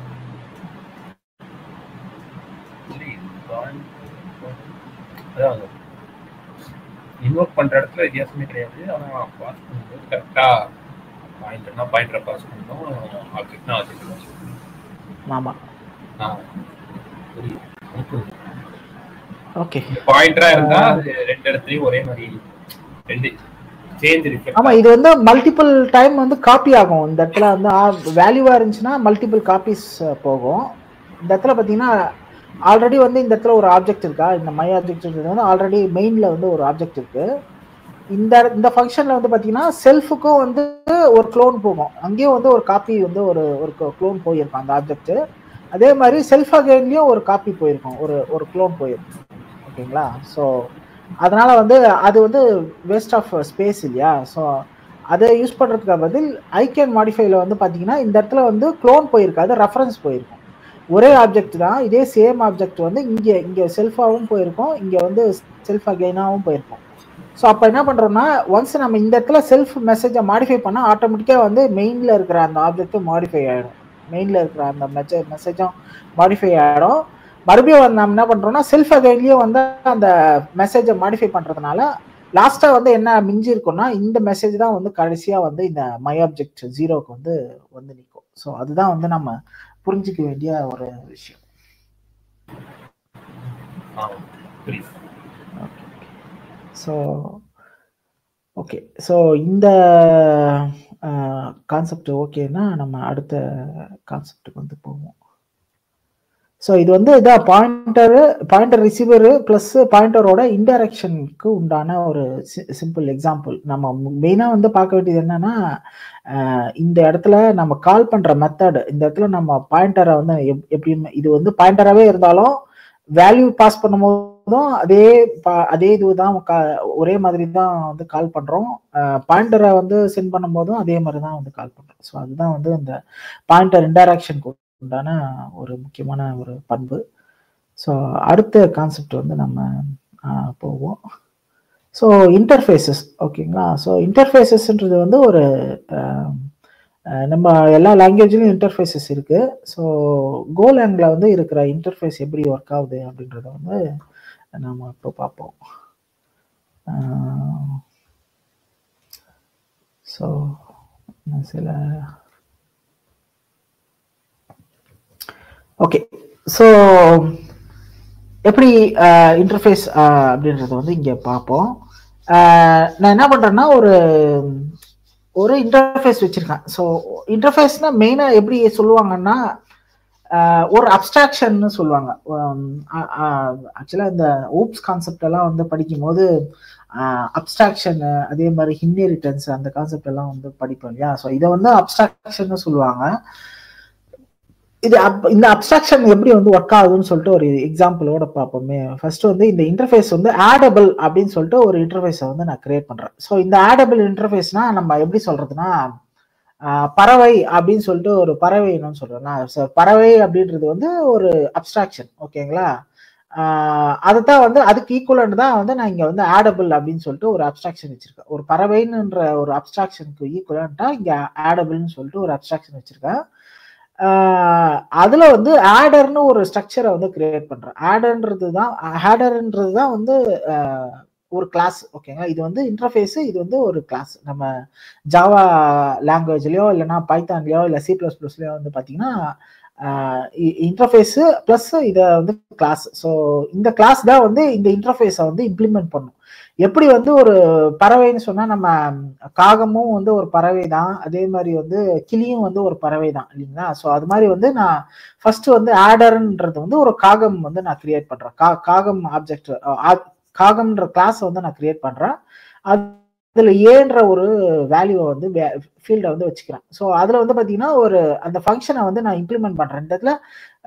இன்வோக் பண்ற இடத்துல வித்தியாசமே கிடையாது ஆனா பாஸ் பண்ணும்போது கரெக்டா பாயிண்டர்னா பாயிண்டரை பாஸ் பண்ணணும் ஆப்ஜெக்ட்னா ஆப்ஜெக்ட் பாஸ் பண்ணணும் ஆமா ஓகே பாயிண்டரா இருந்தா அது ரெண்டு இடத்துலயும் ஒரே மாதிரி ரெண்டு சேஞ்ச் ரிஃப்ளெக்ட் ஆமா இது வந்து மல்டிபிள் டைம் வந்து காப்பி ஆகும் இந்த இடத்துல வந்து வேல்யூவா இருந்துச்சுன்னா மல்டிபிள் காப்பீஸ் போகும் இந்த இடத்துல பாத்தீங்கன்னா ஆல்ரெடி வந்து இந்த இடத்துல ஒரு ஆப்ஜெக்ட் இருக்கா இந்த மை ஆப்ஜெக்ட் வந்து ஆல்ரெடி மெயின்ல வந்து ஒரு ஆப்ஜெக்ட் இருக்கு இந்த இந்த ஃபங்க்ஷன்ல வந்து பாத்தீங்கன்னா செல்ஃபுக்கும் வந்து ஒரு க்ளோன் போகும் அங்கேயும் வந்து ஒரு காப்பி வந்து ஒரு ஒரு க்ளோன் போயிருக்கும் அந்த ஆப்ஜெக்ட் அதே மாதிரி செல்ஃப் அகைன்லயும் ஒரு காப்பி போயிருக்கும் ஒரு ஒரு க்ளோன் போயிருக்கும் ஓகேங்களா ஸோ அதனால வந்து அது வந்து வேஸ்ட் ஆஃப் ஸ்பேஸ் இல்லையா ஸோ அதை யூஸ் பண்ணுறதுக்கு பதில் ஐ கேன் மாடிஃபைல வந்து பார்த்தீங்கன்னா இந்த இடத்துல வந்து க்ளோன் போயிருக்காது ரெஃபரன்ஸ் போயிருக்கும் ஒரே ஆப்ஜெக்ட் தான் இதே சேம் ஆப்ஜெக்ட் வந்து இங்கே இங்கே செல்ஃபாகவும் போயிருக்கும் இங்கே வந்து செல்ஃப் அகைனாகவும் போயிருக்கும் ஸோ அப்போ என்ன பண்ணுறோம்னா ஒன்ஸ் நம்ம இந்த இடத்துல செல்ஃப் மெசேஜை மாடிஃபை பண்ணால் ஆட்டோமேட்டிக்காக வந்து மெயினில் இருக்கிற அந்த ஆப்ஜெக்ட்டும் மாடிஃபை ஆகிடும் மெயினில் இருக்கிற அந்த மெசேஜ் மெசேஜும் மாடிஃபை ஆகிடும் மறுபடியும் வந்து நம்ம என்ன பண்ணுறோம்னா செல்ஃப் அகைன்லேயும் வந்து அந்த மெசேஜை மாடிஃபை பண்ணுறதுனால லாஸ்ட்டாக வந்து என்ன மிஞ்சி இருக்கும்னா இந்த மெசேஜ் தான் வந்து கடைசியாக வந்து இந்த மை ஆப்ஜெக்ட் ஜீரோக்கு வந்து வந்து நிற்கும் ஸோ அதுதான் வந்து நம்ம புரிஞ்சிக்க வேண்டிய ஒரு விஷயம் ஸோ ஓகே ஸோ இந்த கான்செப்ட் ஓகேன்னா நம்ம அடுத்த கான்செப்டுக்கு வந்து போவோம் ஸோ இது வந்து இதான் பாயிண்டரு பாயிண்டர் ரிசீவரு ப்ளஸ் பாயிண்டரோட இன்டெரக்ஷனுக்கு உண்டான ஒரு சிம்பிள் எக்ஸாம்பிள் நம்ம மெயினாக வந்து பார்க்க வேண்டியது என்னன்னா இந்த இடத்துல நம்ம கால் பண்ணுற மெத்தட் இந்த இடத்துல நம்ம பாயிண்டரை வந்து எப்படி இது வந்து பாயிண்டராகவே இருந்தாலும் வேல்யூ பாஸ் பண்ணும்போதும் அதே அதே இதுதான் ஒரே மாதிரி தான் வந்து கால் பண்ணுறோம் பாயிண்டரை வந்து சென்ட் பண்ணும்போதும் அதே மாதிரி தான் வந்து கால் பண்ணுறோம் ஸோ அதுதான் வந்து இந்த பாயிண்டர் இன்டராக்ஷனுக்கு உண்டான ஒரு முக்கியமான ஒரு பண்பு ஸோ அடுத்த கான்செப்ட் வந்து நம்ம போவோம் ஸோ இன்டர்ஃபேஸஸ் ஓகேங்களா ஸோ இன்டர்ஃபேஸஸ்ன்றது வந்து ஒரு நம்ம எல்லா லாங்குவேஜ்லையும் இன்டர்ஃபேஸஸ் இருக்கு ஸோ கோலேங்கில் வந்து இருக்கிற இன்டர்ஃபேஸ் எப்படி ஒர்க் ஆகுது அப்படின்றத வந்து நம்ம இப்போ பார்ப்போம் ஸோ சில ஓகே ஸோ எப்படி இன்டர்ஃபேஸ் அப்படின்றத வந்து இங்கே பார்ப்போம் நான் என்ன பண்ணுறேன்னா ஒரு ஒரு இன்டர்ஃபேஸ் வச்சிருக்கேன் ஸோ இன்டர்ஃபேஸ்னா மெயினா எப்படி சொல்லுவாங்கன்னா ஆஹ் ஒரு அப்ஸ்ட்ராக்ஷன்னு சொல்லுவாங்க ஆக்சுவலாக இந்த ஊப்ஸ் கான்செப்ட் எல்லாம் வந்து படிக்கும்போது அப்ஸ்ட்ராக்ஷன் அதே மாதிரி இன்ஹெரிட்டன்ஸ் அந்த கான்செப்ட் எல்லாம் வந்து படிப்போம் இல்லையா ஸோ இதை வந்து அப்ஸ்ட்ராக்ஷன் சொல்லுவாங்க இது அப் இந்த அப்ஸ்ட்ராக்ஷன் எப்படி வந்து ஒர்க் ஆகுதுன்னு சொல்லிட்டு ஒரு எக்ஸாம்பிளோட பார்ப்போமே ஃபர்ஸ்ட் வந்து இந்த இன்டர்ஃபேஸ் வந்து ஆடபிள் அப்படின்னு சொல்லிட்டு ஒரு இன்டர்ஃபேஸை வந்து நான் கிரியேட் பண்றேன் ஸோ இந்த ஆடபிள் இன்டர்ஃபேஸ்னா நம்ம எப்படி சொல்றதுன்னா ஆஹ் பறவை அப்படின்னு சொல்லிட்டு ஒரு பறவை என்னன்னு சொல்றேன் நான் so பறவை அப்படின்றது வந்து ஒரு அப்ஸ்ட்ராக்ஷன் ஓகேங்களா அதுதான் வந்து அதுக்கு ஈக்குவலண்ட் தான் வந்து நான் இங்க வந்து ஆடபிள் அப்படின்னு சொல்லிட்டு ஒரு அப்ஸ்ட்ராக்ஷன் வச்சிருக்கேன் ஒரு பறவைன்ற ஒரு அப்ஸ்ட்ராக்ஷனுக்கு ஈக்குவலண்டா இங்க ஆடபிள்னு சொல்லிட்டு ஒரு அப்ஸ்ட்ராக்ஷன் வச்சிருக்கேன் ஆஹ் அதுல வந்து ஆடர்னு ஒரு ஸ்ட்ரக்சரை வந்து கிரியேட் பண்றேன் ஆடர்ன்றது தான் ஆடர்ன்றது தான் வந்து ஆஹ் ஒரு கிளாஸ் ஓகேங்களா இது வந்து இன்டர்ஃபேஸ் இது வந்து ஒரு கிளாஸ் நம்ம ஜாவா லாங்குவேஜ்லயோ இல்லைன்னா பைத்தான்லயோ இல்லை சி ப்ளஸ் ப்ளஸ்லயோ வந்து பார்த்தீங்கன்னா இன்டர்ஃபேஸ் ப்ளஸ் இதை வந்து கிளாஸ் ஸோ இந்த கிளாஸ் தான் வந்து இந்த இன்டர்ஃபேஸை வந்து இம்ப்ளிமெண்ட் பண்ணும் எப்படி வந்து ஒரு பறவைன்னு சொன்னா நம்ம காகமும் வந்து ஒரு பறவை தான் அதே மாதிரி வந்து கிளியும் வந்து ஒரு பறவை தான் இல்லைங்களா ஸோ அது மாதிரி வந்து நான் ஃபர்ஸ்ட் வந்து ஆடர்ன்றது வந்து ஒரு காகம் வந்து நான் கிரியேட் பண்றேன் கா காகம் ஆப்ஜெக்ட் காகம்ன்ற கிளாஸ் வந்து நான் கிரியேட் பண்றேன் அதுல ஏன்ற ஒரு வேல்யூவை வந்து ஃபீல்டை வந்து வச்சுக்கிறேன் ஸோ அதுல வந்து பாத்தீங்கன்னா ஒரு அந்த ஃபங்க்ஷனை வந்து நான் இம்ப்ளிமெண்ட் பண்றேன் இந்த இடத்துல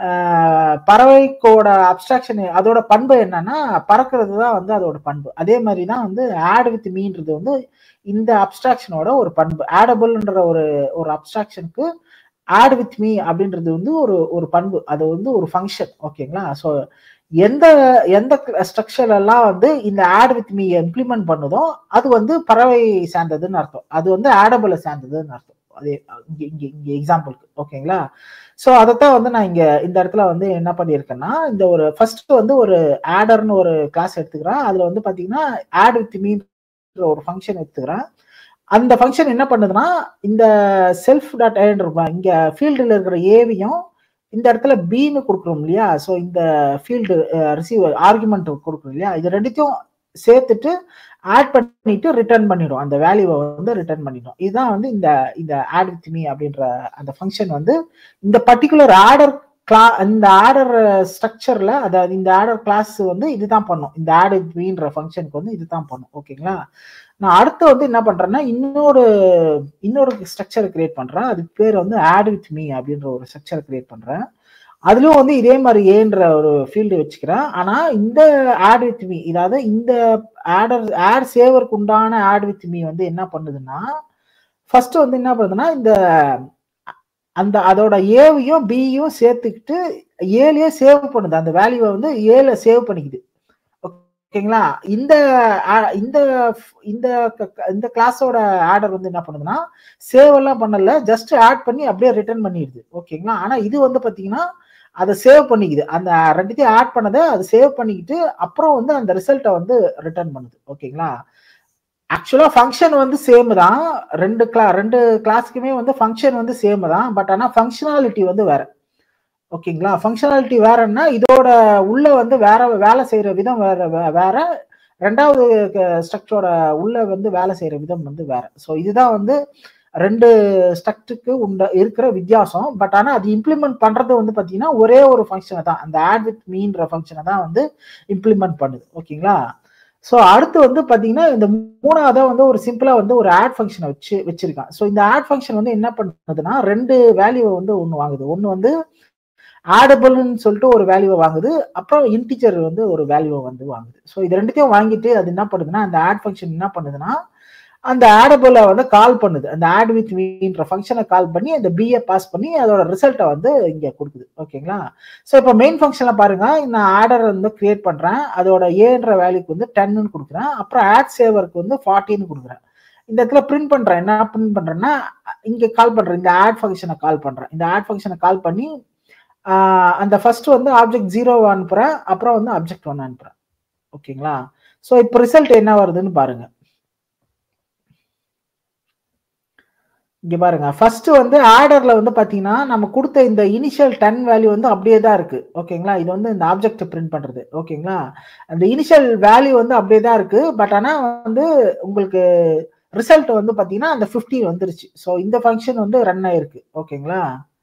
பறவைக்கோட அப்ஸ்ட்ராக்ஷன் அதோட பண்பு என்னன்னா பறக்கிறது தான் வந்து அதோட பண்பு அதே மாதிரி தான் வந்து ஆட் வித் மீன்றது வந்து இந்த அப்ஸ்ட்ராக்ஷனோட ஒரு பண்பு ஆடபிள்ன்ற ஒரு ஒரு அப்ஸ்ட்ராக்ஷனுக்கு ஆட் வித் மீ அப்படின்றது வந்து ஒரு ஒரு பண்பு அது வந்து ஒரு ஃபங்க்ஷன் ஓகேங்களா ஸோ எந்த எந்த ஸ்ட்ரக்சர் எல்லாம் வந்து இந்த ஆட் வித் மீ இம்ப்ளிமெண்ட் பண்ணுதோ அது வந்து பறவை சார்ந்ததுன்னு அர்த்தம் அது வந்து ஆடபிளை சார்ந்ததுன்னு அர்த்தம் அதே இங்க இங்க இங்க எக்ஸாம்பிளுக்கு ஓகேங்களா ஸோ அதைத்தான் வந்து நான் இங்க இந்த இடத்துல வந்து என்ன பண்ணியிருக்கேன்னா இந்த ஒரு ஃபர்ஸ்ட் வந்து ஒரு ஆடர்னு ஒரு கிளாஸ் எடுத்துக்கிறேன் அதுல வந்து பாத்தீங்கன்னா ஆட் வித் மீன்ற ஒரு ஃபங்க்ஷன் எடுத்துக்கிறேன் அந்த ஃபங்க்ஷன் என்ன பண்ணுதுன்னா இந்த செல்ஃப் டாட் இருக்கும் இங்க ஃபீல்டில் இருக்கிற ஏவியும் இந்த இடத்துல பின்னு கொடுக்குறோம் இல்லையா ஸோ இந்த ஃபீல்டு ரிசீவ் ஆர்குமெண்ட் கொடுக்குறோம் இல்லையா இது ரெண்டுத்தையும் சேர்த்துட்டு ஆட் பண்ணிட்டு ரிட்டர்ன் பண்ணிடும் அந்த வேல்யூவை வந்து ரிட்டர்ன் பண்ணிடும் இதுதான் வந்து இந்த இந்த ஆட் வித் மீ அப்படின்ற அந்த ஃபங்க்ஷன் வந்து இந்த பர்டிகுலர் ஆர்டர் கிளா இந்த ஆர்டர் ஸ்ட்ரக்சர்ல அதாவது இந்த ஆர்டர் கிளாஸ் வந்து இதுதான் பண்ணும் இந்த ஆட் வித் மீன்ற ஃபங்க்ஷனுக்கு வந்து இதுதான் பண்ணும் ஓகேங்களா நான் அடுத்து வந்து என்ன பண்றேன்னா இன்னொரு இன்னொரு ஸ்ட்ரக்சர் கிரியேட் பண்றேன் அதுக்கு பேர் வந்து ஆட் வித் மீ அப்படின்ற ஒரு ஸ்ட்ரக்சர் கிரியேட் பண்றேன் அதுலயும் வந்து இதே மாதிரி ஏன்ற ஒரு ஃபீல்டு வச்சுக்கிறேன் ஆனா இந்த ஆட் வித் மீ இதாவது இந்த ஆடர் ஆட் சேவருக்கு உண்டான ஆட் வித் மீ வந்து என்ன பண்ணுதுன்னா ஃபர்ஸ்ட் வந்து என்ன பண்ணுதுன்னா இந்த அந்த அதோட ஏவையும் பியும் சேர்த்துக்கிட்டு ஏழையே சேவ் பண்ணுது அந்த வேல்யூவை வந்து ஏழை சேவ் பண்ணிக்குது ஓகேங்களா இந்த இந்த இந்த இந்த கிளாஸோட ஆர்டர் வந்து என்ன பண்ணுதுன்னா சேவ் எல்லாம் பண்ணல ஜஸ்ட் ஆட் பண்ணி அப்படியே ரிட்டர்ன் பண்ணிடுது ஓகேங்களா ஆனா இது வந்து பாத்தீங்கன்னா அதை சேவ் பண்ணிக்குது அந்த ரெண்டுத்தையும் ஆட் பண்ணதை அது சேவ் பண்ணிக்கிட்டு அப்புறம் வந்து அந்த ரிசல்ட்டை வந்து ரிட்டர்ன் பண்ணுது ஓகேங்களா ஆக்சுவலா ஃபங்க்ஷன் வந்து சேம் தான் ரெண்டு கிளா ரெண்டு கிளாஸ்க்குமே வந்து ஃபங்க்ஷன் வந்து சேம் தான் பட் ஆனால் ஃபங்க்ஷனாலிட்டி வந்து வேற ஓகேங்களா ஃபங்க்ஷனாலிட்டி வேறன்னா இதோட உள்ள வந்து வேற வேலை செய்யற விதம் வேற வேற ரெண்டாவது ஸ்ட்ரக்சரோட உள்ள வந்து வேலை செய்யற விதம் வந்து வேற ஸோ இதுதான் வந்து ரெண்டு ஸ்ட்ரக்டுக்கு உண்ட இருக்கிற வித்தியாசம் பட் ஆனால் அது இம்ப்ளிமெண்ட் பண்றது வந்து பார்த்தீங்கன்னா ஒரே ஒரு ஃபங்க்ஷனை தான் அந்த ஆட் வித் மீன்ற ஃபங்க்ஷனை தான் வந்து இம்ப்ளிமெண்ட் பண்ணுது ஓகேங்களா ஸோ அடுத்து வந்து பார்த்தீங்கன்னா இந்த மூணாவதா வந்து ஒரு சிம்பிளா வந்து ஒரு ஆட் ஃபங்க்ஷனை வச்சு வச்சிருக்கான் ஸோ இந்த ஆட் ஃபங்க்ஷன் வந்து என்ன பண்ணுதுன்னா ரெண்டு வேல்யூவை வந்து ஒன்று வாங்குது ஒன்று வந்து ஆடபிள்னு சொல்லிட்டு ஒரு வேல்யூவை வாங்குது அப்புறம் இன்டிஜர் வந்து ஒரு வேல்யூவை வந்து வாங்குது ஸோ இது ரெண்டுத்தையும் வாங்கிட்டு அது என்ன பண்ணுதுன்னா அந்த ஆட் ஃபங்க்ஷன் என்ன பண்ணுதுன்னா அந்த ஆடபிளை வந்து கால் பண்ணுது அந்த ஆட் வித் மீன்ற ஃபங்க்ஷனை கால் பண்ணி அந்த பிஏ பாஸ் பண்ணி அதோட ரிசல்ட்டை வந்து இங்கே கொடுக்குது ஓகேங்களா ஸோ இப்போ மெயின் ஃபங்க்ஷனில் பாருங்க நான் ஆர்டர் வந்து கிரியேட் பண்ணுறேன் அதோட ஏன்ற வேல்யூக்கு வந்து டென்னு கொடுக்குறேன் அப்புறம் ஆட் சேவருக்கு வந்து ஃபார்ட்டின்னு கொடுக்குறேன் இந்த இடத்துல பிரிண்ட் பண்றேன் என்ன பிரிண்ட் பண்றேன்னா இங்க கால் பண்றேன் இந்த ஆட் ஃபங்க்ஷனை கால் பண்றேன் இந்த ஆட் ஃபங்க்ஷனை கால் பண்ணி அந்த ஃபர்ஸ்ட் வந்து ஆப்ஜெக்ட் ஜீரோ அனுப்புறேன் அப்புறம் வந்து ஆப்ஜெக்ட் ஒன் அனுப்புறேன் ஓகேங்களா ஸோ இப்போ ரிசல்ட் என்ன வருதுன்னு பாருங்க இங்க பாருங்க ஃபர்ஸ்ட் வந்து ஆர்டர்ல வந்து பாத்தீங்கன்னா நம்ம கொடுத்த இந்த இனிஷியல் டென் வேல்யூ வந்து அப்படியே தான் இருக்கு ஓகேங்களா இது வந்து இந்த ஆப்ஜெக்ட் பிரிண்ட் பண்றது ஓகேங்களா அந்த இனிஷியல் வேல்யூ வந்து அப்படியே தான் இருக்கு பட் ஆனா வந்து உங்களுக்கு ரிசல்ட் வந்து பாத்தீங்கன்னா அந்த 50 வந்துருச்சு ஸோ இந்த ஃபங்க்ஷன் வந்து ரன் ஆயிருக்கு ஓகேங்களா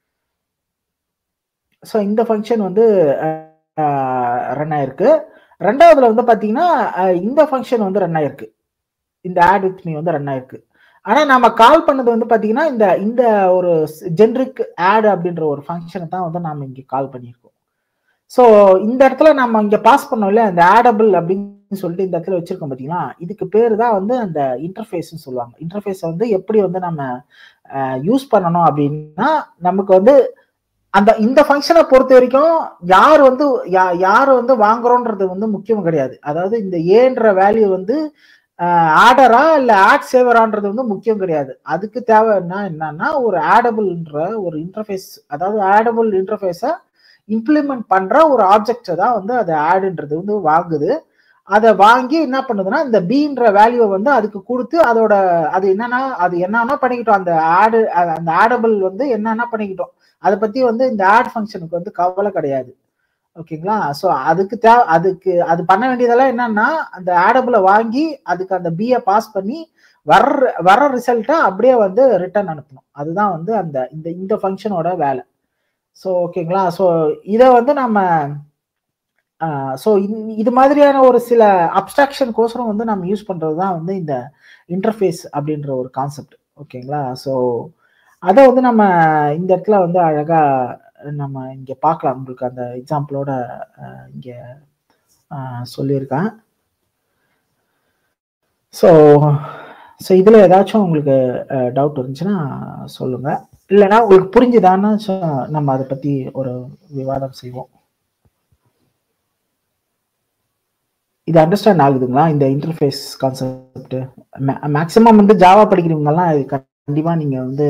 ஸோ இந்த ஃபங்க்ஷன் வந்து ரன் ஆயிருக்கு ரெண்டாவதுல வந்து பாத்தீங்கன்னா அஹ், இந்த ஃபங்க்ஷன் வந்து ரன் ஆயிருக்கு இந்த ஆட் வித் மீ வந்து ரன் ஆயிருக்கு ஆனா நாம கால் பண்ணது வந்து பாத்தீங்கன்னா இந்த இந்த ஒரு ஜென்ரிக் ஆட் அப்படின்ற ஒரு ஃபங்க்ஷனை தான் வந்து நாம இங்க கால் பண்ணியிருக்கோம் ஸோ இந்த இடத்துல நம்ம இங்க பாஸ் பண்ணோம் இல்லையா இந்த ஆடபிள் அப்படின்னு சொல்லிட்டு இந்த இடத்துல வச்சிருக்கோம் பாத்தீங்களா இதுக்கு பேர் தான் வந்து அந்த இன்டர்ஃபேஸ்ன்னு சொல்லுவாங்க இன்டர்ஃபேஸ் வந்து எப்படி வந்து நம்ம யூஸ் பண்ணணும் அப்படின்னா நமக்கு வந்து அந்த இந்த ஃபங்க்ஷனை பொறுத்த வரைக்கும் யார் வந்து யா- யார் வந்து வாங்குறோன்றது வந்து முக்கியம் கிடையாது அதாவது இந்த ஏன்ற வேல்யூ வந்து ஆடரா இல்ல ஆட் சேவரான்றது வந்து முக்கியம் கிடையாது அதுக்கு தேவைன்னா என்னன்னா ஒரு ஆடபிள்ன்ற ஒரு இன்டர்ஃபேஸ் அதாவது ஆடபிள் இன்டர்ஃபேஸை இம்ப்ளிமெண்ட் பண்ற ஒரு ஆப்ஜெக்டை தான் வந்து அது ஆடுன்றது வந்து வாங்குது அதை வாங்கி என்ன பண்ணுதுன்னா இந்த பீன்ற வேல்யூவை வந்து அதுக்கு கொடுத்து அதோட அது என்னன்னா அது என்னன்னா பண்ணிக்கிட்டோம் அந்த ஆடு அந்த ஆடபிள் வந்து என்னன்னா பண்ணிக்கிட்டோம் அதை பத்தி வந்து இந்த ஆட் ஃபங்க்ஷனுக்கு வந்து கவலை கிடையாது ஓகேங்களா ஸோ அதுக்கு தேவை அதுக்கு அது பண்ண வேண்டியதெல்லாம் என்னன்னா அந்த ஆடபிளை வாங்கி அதுக்கு அந்த பிஏ பாஸ் பண்ணி வர்ற வர ரிசல்ட்டை அப்படியே வந்து ரிட்டர்ன் அனுப்பணும் அதுதான் வந்து அந்த இந்த இந்த ஃபங்க்ஷனோட வேலை ஸோ ஓகேங்களா ஸோ இதை வந்து நம்ம ஸோ இது மாதிரியான ஒரு சில அப்ஸ்ட்ராக்ஷனுக்கோசரம் வந்து நம்ம யூஸ் பண்ணுறது தான் வந்து இந்த இன்டர்ஃபேஸ் அப்படின்ற ஒரு கான்செப்ட் ஓகேங்களா ஸோ அதை வந்து நம்ம இந்த இடத்துல வந்து அழகாக நம்ம இங்கே பார்க்கலாம் உங்களுக்கு அந்த எக்ஸாம்பிளோட இங்கே சொல்லியிருக்கேன் ஸோ ஸோ இதில் ஏதாச்சும் உங்களுக்கு டவுட் இருந்துச்சுன்னா சொல்லுங்கள் இல்லைன்னா உங்களுக்கு புரிஞ்சுதான்னு நம்ம அதை பற்றி ஒரு விவாதம் செய்வோம் இது அண்டர்ஸ்டாண்ட் ஆகுதுங்களா இந்த இன்டர்ஃபேஸ் கான்செப்ட் மேக்ஸிமம் வந்து ஜாவா படிக்கிறவங்கலாம் இது கண்டிப்பாக நீங்கள் வந்து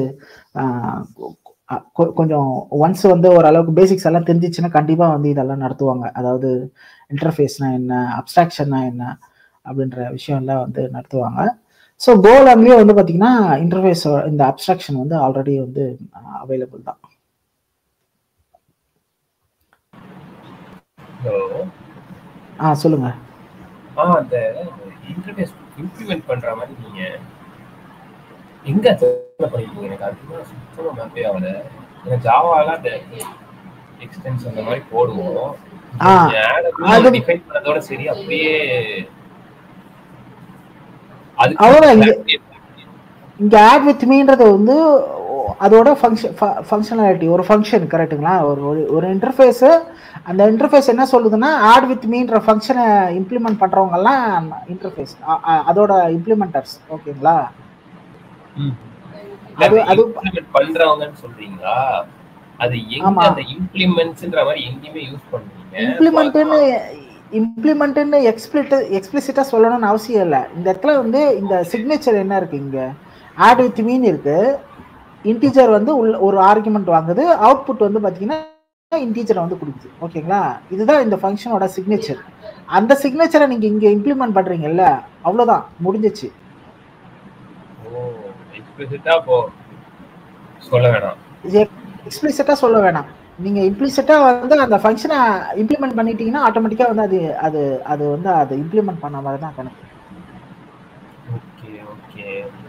கொஞ்சம் ஒன்ஸ் வந்து ஓரளவுக்கு பேசிக்ஸ் எல்லாம் தெரிஞ்சிச்சுன்னா கண்டிப்பாக வந்து இதெல்லாம் நடத்துவாங்க அதாவது இன்டர்ஃபேஸ்னா என்ன அப்ட்ராக்ஷன்னா என்ன அப்படின்ற விஷயம்லாம் வந்து நடத்துவாங்க ஸோ கோலாங்லேயே வந்து பார்த்தீங்கன்னா இன்டர்ஃபேஸ் இந்த அப்ட்ராக்ஷன் வந்து ஆல்ரெடி வந்து அவைலபிள் தான் ஆ சொல்லுங்க ஆ அந்த இன்டர்ஃபேஸ் இம்ப்ளிமெண்ட் பண்ற மாதிரி நீங்க எங்க பண்ணிருக்கீங்க எனக்கு அதுதான் சுத்தமா மேப்பே ஆகல எனக்கு ஜாவால அந்த எக்ஸ்டென்ஸ் அந்த மாதிரி போடுவோம் அது டிஃபைன் பண்ணதோட சரி அப்படியே அவ்வளவுதான் இங்க ஆட் வித் மீன்றது வந்து அதோட ஃபங்க்ஷன் ஃபங்க்ஷனாலிட்டி ஒரு ஃபங்க்ஷன் கரெக்ட்டுங்களா ஒரு ஒரு இன்டர்ஃபேஸ் அந்த இன்டர்ஃபேஸ் என்ன சொல்லுதுன்னா ஆட் வித் மீன்ற ஃபங்க்ஷனை இம்ப்ளிமெண்ட் பண்றவங்கலாம் இன்டர்ஃபேஸ் அதோட இம்ப்ளிமெண்டர்ஸ் ஓகேங்களா அது அது இம்ப்ளிமெண்ட் பண்றவங்கன்னு சொல்றீங்களா அது எங்க அந்த இம்ப்ளிமெண்ட்ஸ்ன்ற மாதிரி எங்கேயுமே யூஸ் பண்றீங்க இம்ப்ளிமெண்ட்னு இம்ப்ளிமெண்ட்னு எக்ஸ்பிளிட் எக்ஸ்பிளிசிட்டா சொல்லணும்னு அவசியம் இல்லை இந்த இடத்துல வந்து இந்த சிக்னேச்சர் என்ன இருக்கு இங்க ஆட் வித் மீன் இருக்கு இன்டீஜர் வந்து உள்ள ஒரு ஆர்குமெண்ட் வாங்குது அவுட்புட் வந்து பாத்தீங்கன்னா இன்டீஜரை வந்து கொடுக்குது ஓகேங்களா இதுதான் இந்த ஃபங்க்ஷனோட சிக்னேச்சர் அந்த சிக்னேச்சரை நீங்க இங்க இம்ப்ளிமெண்ட் பண்றீங்கல்ல அவ்வளவுதான் முடிஞ்சிச்சு எக்ஸ்பிளிசிட்டா போ சொல்ல வேணாம் எக்ஸ்பிளிசிட்டா சொல்ல வேணாம் நீங்க இம்ப்ளிசிட்டா வந்து அந்த ஃபங்க்ஷனை இம்ப்ளிமெண்ட் பண்ணிட்டீங்கன்னா ஆட்டோமேட்டிக்கா வந்து அது அது அது வந்து அது இம்ப்ளிமெண்ட் பண்ண மாதிரி தான் கணக்கு ஓகே ஓகே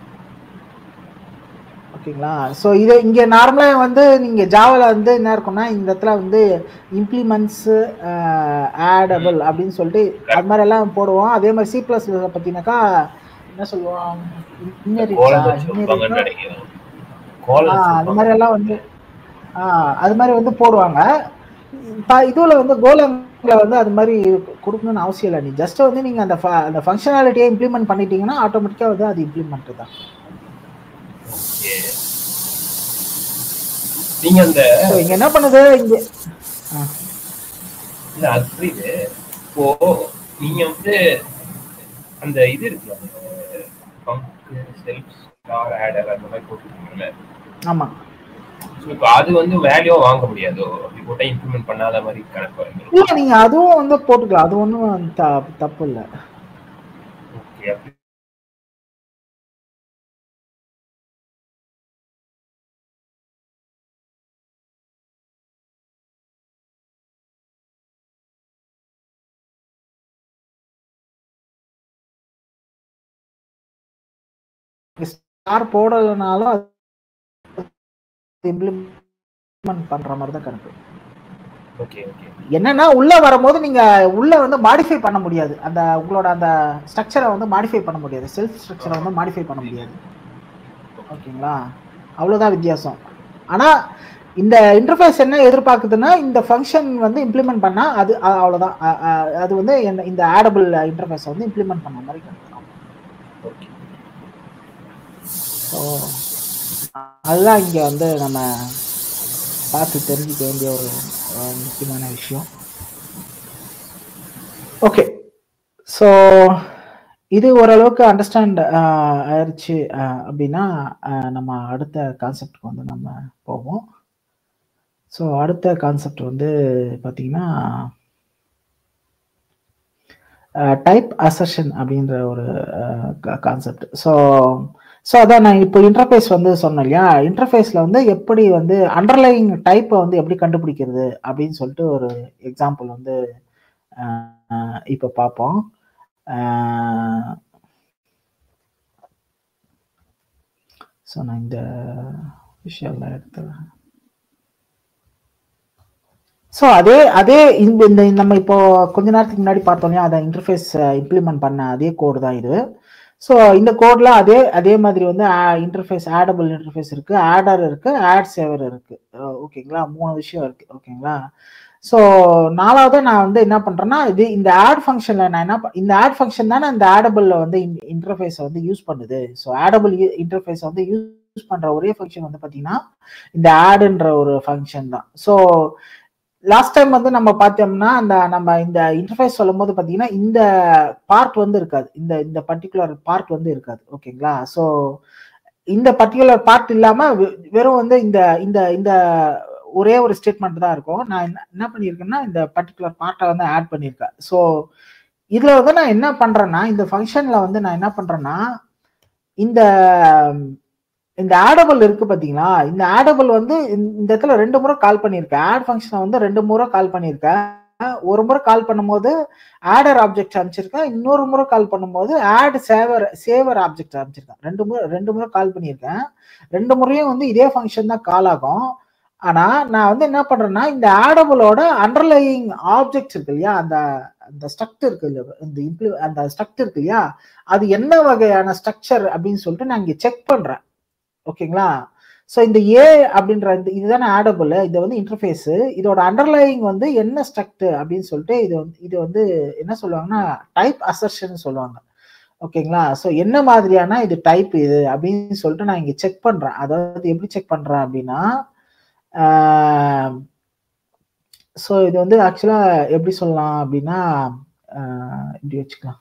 ஓகேங்களா ஸோ இது இங்கே நார்மலாக வந்து நீங்கள் ஜாவில் வந்து என்ன இருக்கும்னா இந்த இடத்துல வந்து இம்ப்ளிமெண்ட்ஸ் ஆடபிள் அப்படின்னு சொல்லிட்டு அது மாதிரி எல்லாம் போடுவோம் அதே மாதிரி சி ப்ளஸ் பார்த்தீங்கன்னாக்கா என்ன சொல்லுவோம் அது மாதிரி எல்லாம் வந்து அது மாதிரி வந்து போடுவாங்க இதுல வந்து கோலங்கில் வந்து அது மாதிரி கொடுக்கணும்னு அவசியம் இல்லை நீ ஜஸ்ட் வந்து நீங்க அந்த அந்த ஃபங்க்ஷனாலிட்டியை இம்ப்ளிமெண்ட் பண்ணிட்டீங்கன்னா ஆட்டோமேட்டிக்கா வந்து அது இம்ப்ளிமெண்ட் தான் நீங்க அந்த இங்க என்ன பண்ணுது இங்க இல்ல அது புரியுது இப்போ நீங்க வந்து அந்த இது இருக்குல்ல பங்கு செல்ஃப் ஸ்டார் ஆடர் அந்த மாதிரி போட்டுருக்கீங்கல்ல ஆமா இப்போ அது வந்து வேல்யூ வாங்க முடியாதோ அப்படி போட்டா இம்ப்ளிமெண்ட் பண்ணாத மாதிரி கணக்கு வரீங்க இல்ல நீங்க அதுவும் வந்து போட்டுக்கலாம் அது ஒன்றும் தப்பு இல்லை ஓகே அப்படி ஸ்டார் போடலைனாலும் இம்ப்ளிமெண்ட் பண்ற மாதிரி தான் கணக்கு ஓகே ஓகே என்னன்னா உள்ள வரும்போது நீங்க உள்ள வந்து மாடிஃபை பண்ண முடியாது அந்த உங்களோட அந்த ஸ்ட்ரக்சரை வந்து மாடிஃபை பண்ண முடியாது செல்ஃப் ஸ்ட்ரக்சரை வந்து மாடிஃபை பண்ண முடியாது ஓகேங்களா அவ்வளவுதான் வித்தியாசம் ஆனா இந்த இன்டர்ஃபேஸ் என்ன எதிர்பார்க்குதுன்னா இந்த ஃபங்க்ஷன் வந்து இம்ப்ளிமெண்ட் பண்ணா அது அ- அவ்வளவுதான் அ- அ- அது வந்து என்ன- இந்த ஆடபிள் இன்டர்ஃபேஸ் வந்து இம்ப்ளிமெண்ட் பண்ண மாதிரி கணக்கு. ஓகே ஸோ அதுதான் இங்க வந்து நம்ம பார்த்து தெரிஞ்சுக்க வேண்டிய ஒரு அஹ், முக்கியமான விஷயம் ஓகே ஸோ இது ஓரளவுக்கு அண்டர்ஸ்டாண்ட் ஆயிடுச்சு அஹ், அப்படின்னா அஹ், நம்ம அடுத்த கான்செப்டுக்கு வந்து நம்ம போவோம் ஸோ அடுத்த கான்செப்ட் வந்து பார்த்தீங்கன்னா டைப் அசர்ஷன் அப்படின்ற ஒரு கான்செப்ட் ஸோ ஸோ அதான் நான் இப்போ இன்டர்ஃபேஸ் வந்து சொன்னேன் இல்லையா இன்டர்ஃபேஸில் வந்து எப்படி வந்து அண்டர்லைங் டைப்பை வந்து எப்படி கண்டுபிடிக்கிறது அப்படின்னு சொல்லிட்டு ஒரு எக்ஸாம்பிள் வந்து அஹ், இப்போ பார்ப்போம் ஸோ நான் இந்த விஷயம்லாம் எடுத்துறேன் ஸோ அதே அதே இந்த இந்த நம்ம இப்போ கொஞ்ச நேரத்துக்கு முன்னாடி பார்த்தோம் இல்லையா அதை இன்டர்ஃபேஸ் இம்ப்ளிமெண்ட் பண்ண அதே கோடு தான் இது ஸோ இந்த கோட்ல அதே அதே மாதிரி வந்து இன்டர்ஃபேஸ் ஆடபிள் இன்டர்ஃபேஸ் இருக்கு ஆடர் இருக்கு ஆட் சேவர் இருக்கு ஓகேங்களா மூணு விஷயம் இருக்கு ஓகேங்களா ஸோ நாலாவது நான் வந்து என்ன பண்றேன்னா இது இந்த ஆட் ஃபங்க்ஷன்ல நான் என்ன ப- இந்த ஆட் ஃபங்க்ஷன் தானே இந்த ஆடபிள்ல வந்து இன்டர்ஃபேஸை வந்து யூஸ் பண்ணுது ஸோ ஆடபிள் இன்டர்ஃபேஸ் வந்து யூஸ் பண்ற ஒரே ஃபங்க்ஷன் வந்து பாத்தீங்கன்னா இந்த ஆடுன்ற ஒரு ஃபங்க்ஷன் தான் ஸோ லாஸ்ட் டைம் வந்து நம்ம பார்த்தோம்னா அந்த நம்ம இந்த இன்டர்ஃபேஸ் சொல்லும் போது பார்த்தீங்கன்னா இந்த பார்ட் வந்து இருக்காது இந்த இந்த பர்டிகுலர் பார்ட் வந்து இருக்காது ஓகேங்களா ஸோ இந்த பர்டிகுலர் பார்ட் இல்லாம வெ- வெறும் வந்து இந்த இந்த இந்த ஒரே ஒரு ஸ்டேட்மெண்ட் தான் இருக்கும் நான் என்ன என்ன பண்ணியிருக்கேன்னா இந்த பர்டிகுலர் பார்ட்டை வந்து ஆட் பண்ணியிருக்கேன் ஸோ இதுல வந்து நான் என்ன பண்றேன்னா இந்த ஃபங்க்ஷன்ல வந்து நான் என்ன பண்றேன்னா இந்த இந்த ஆடபிள் இருக்கு பாத்தீங்களா இந்த ஆடபிள் வந்து இந்த இந்த இடத்துல ரெண்டு முறை கால் பண்ணியிருக்கேன் ஆட் ஃபங்க்ஷனை வந்து ரெண்டு முறை கால் பண்ணியிருக்கேன் ஒரு முறை கால் பண்ணும்போது ஆடர் ஆப்ஜெக்ட் அமைச்சிருக்கேன் இன்னொரு முறை கால் பண்ணும்போது ஆட் சேவர் சேவர் ஆப்ஜெக்ட் அமைச்சிருக்கேன் ரெண்டு முறை ரெண்டு முறை கால் பண்ணியிருக்கேன் ரெண்டு முறையும் வந்து இதே ஃபங்க்ஷன் தான் கால் ஆகும் ஆனா நான் வந்து என்ன பண்றேன்னா இந்த ஆடபிளோட அண்டர்லையிங் ஆப்ஜெக்ட் இருக்கு இல்லையா அந்த அந்த ஸ்ட்ரக்சர் இருக்கு இல்லையா இந்த இம்ப்ளி அந்த ஸ்ட்ரக்சர் இருக்கு இல்லையா அது என்ன வகையான ஸ்ட்ரக்சர் அப்படின்னு சொல்லிட்டு நான் இங்க செக் பண்றேன் ஓகேங்களா ஸோ இந்த ஏ அப்படின்ற இந்த இதுதானே ஆடபிள் இது வந்து இன்டர்ஃபேஸ் இதோட அண்டர்லைங் வந்து என்ன ஸ்ட்ரக்ட் அப்படின்னு சொல்லிட்டு இது வந்து இது வந்து என்ன சொல்லுவாங்கன்னா டைப் அசர்ஷன் சொல்லுவாங்க ஓகேங்களா ஸோ என்ன மாதிரியான இது டைப் இது அப்படின்னு சொல்லிட்டு நான் இங்க செக் பண்றேன் அதாவது எப்படி செக் பண்றேன் அப்படின்னா ஸோ இது வந்து ஆக்சுவலா எப்படி சொல்லலாம் அப்படின்னா ஆஹ் இப்படி வச்சுக்கலாம்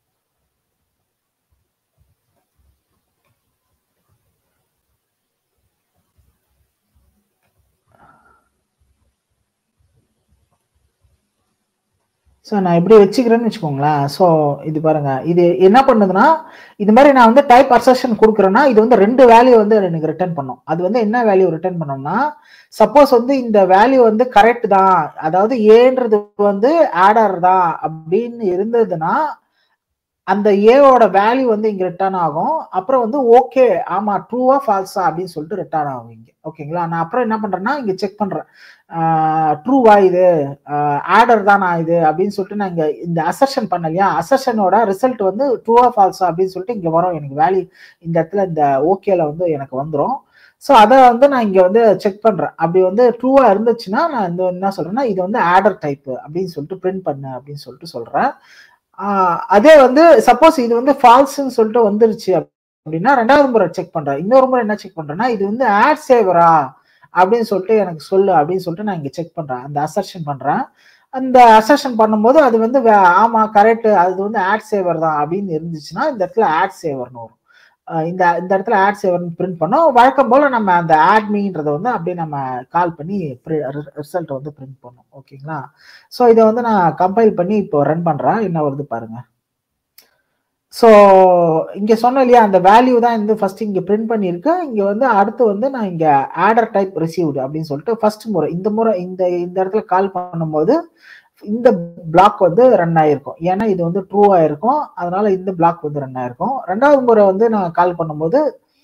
ஸோ நான் இப்படி வச்சுக்கிறேன்னு வச்சுக்கோங்களேன் ஸோ இது பாருங்க இது என்ன பண்ணுதுன்னா இது மாதிரி நான் வந்து டைப் அசர்ஷன் கொடுக்குறேன்னா இது வந்து ரெண்டு வேல்யூ வந்து எனக்கு ரிட்டர்ன் பண்ணும் அது வந்து என்ன வேல்யூ ரிட்டர்ன் பண்ணோம்னா சப்போஸ் வந்து இந்த வேல்யூ வந்து கரெக்ட் தான் அதாவது ஏன்றது வந்து ஆடர் தான் அப்படின்னு இருந்ததுன்னா அந்த ஏவோட வேல்யூ வந்து இங்க ரிட்டர்ன் ஆகும் அப்புறம் வந்து ஓகே ஆமா ட்ரூவா ஃபால்ஸா அப்படின்னு சொல்லிட்டு ரிட்டர்ன் ஆகும் இங்க ஓகேங்களா நான் அப்புறம் என்ன பண்றேன்னா இங்க செக் பண்றேன் ட்ரூவா இது ஆடர் தானா இது அப்படின்னு சொல்லிட்டு நான் இங்க இந்த அசர்ஷன் பண்ண இல்லையா அசர்ஷனோட ரிசல்ட் வந்து ட்ரூவா ஃபால்ஸா அப்படின்னு சொல்லிட்டு இங்க வரும் எனக்கு வேல்யூ இந்த இடத்துல இந்த ஓகேல வந்து எனக்கு வந்துடும் ஸோ அதை வந்து நான் இங்க வந்து செக் பண்றேன் அப்படி வந்து ட்ரூவா இருந்துச்சுன்னா நான் இந்த என்ன சொல்றேன்னா இது வந்து ஆடர் டைப் அப்படின்னு சொல்லிட்டு பிரிண்ட் பண்ணு அப்படின்னு சொல்லிட்டு சொல்றேன் ஆஹ் அதே வந்து சப்போஸ் இது வந்து ஃபால்ஸ்ன்னு சொல்லிட்டு வந்துருச்சு அப்படின்னா ரெண்டாவது முறை செக் பண்றேன் இன்னொரு முறை என்ன செக் பண்றேன்னா இது வந்து ஆட் சேவரா அப்படின்னு சொல்லிட்டு எனக்கு சொல்லு அப்படின்னு சொல்லிட்டு நான் இங்க செக் பண்றேன் அந்த அசர்ஷன் பண்றேன் அந்த அசர்ஷன் பண்ணும்போது அது வந்து வே- ஆமா கரெக்ட் அது வந்து ஆட் சேவர் தான் அப்படின்னு இருந்துச்சுன்னா இந்த இடத்துல ஆட் சேவர்னு வரும் அஹ் இந்த இந்த இடத்துல ஆட் சேவர்னு பிரிண்ட் பண்ணோம் வழக்கம் போல நம்ம அந்த ஆட் மீன்றதை வந்து அப்படியே நம்ம கால் பண்ணி ரிசல்ட் வந்து பிரிண்ட் பண்ணோம் ஓகேங்களா ஸோ இதை வந்து நான் கம்பைல் பண்ணி இப்போ ரன் பண்றேன் என்ன வருது பாருங்க ஸோ இங்க சொன்ன இல்லையா அந்த வேல்யூ தான் வந்து ஃபர்ஸ்ட் இங்க பிரிண்ட் பண்ணியிருக்கு இங்க வந்து அடுத்து வந்து நான் இங்க ஆடர் டைப் ரிசீவ்டு அப்படின்னு சொல்லிட்டு ஃபர்ஸ்ட் முறை இந்த முறை இந்த இந்த இடத்துல கால் பண்ணும்போது இந்த பிளாக் வந்து ரன் ஆயிருக்கும் ஏன்னா இது வந்து ட்ரூ ஆயிருக்கும் அதனால இந்த பிளாக் வந்து ரன் ஆயிருக்கும் ரெண்டாவது முறை வந்து நான் கால் பண்ணும்போது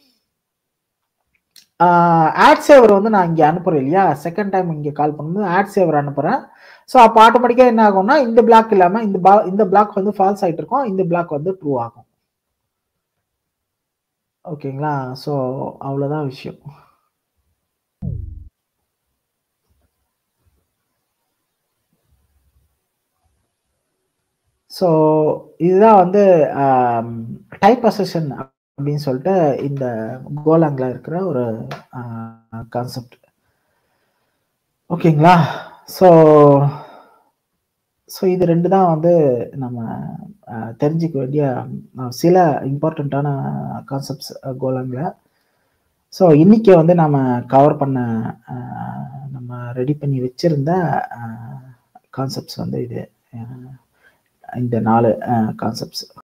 ஆட் சேவர் வந்து நான் இங்கே அனுப்புறேன் இல்லையா செகண்ட் டைம் இங்கே கால் பண்ணும்போது ஆட் சேவர் அனுப்புறேன் ஸோ அப்போ ஆட்டோமேட்டிக்காக என்ன ஆகும்னா இந்த பிளாக் இல்லாமல் இந்த பா இந்த பிளாக் வந்து ஃபால்ஸ் ஆகிட்டு இருக்கும் இந்த பிளாக் வந்து ட்ரூ ஆகும் ஓகேங்களா ஸோ அவ்வளோதான் விஷயம் ஸோ இதுதான் வந்து டைப் அசஷன் அப்படின்னு சொல்லிட்டு இந்த கோலாங்கில் இருக்கிற ஒரு கான்செப்ட் ஓகேங்களா ஸோ ஸோ இது ரெண்டு தான் வந்து நம்ம தெரிஞ்சிக்க வேண்டிய சில இம்பார்ட்டண்ட்டான கான்செப்ட்ஸ் கோலாங்கில் ஸோ இன்னைக்கு வந்து நம்ம கவர் பண்ண நம்ம ரெடி பண்ணி வச்சிருந்த கான்செப்ட்ஸ் வந்து இது இந்த நாலு கான்செப்ட்ஸ்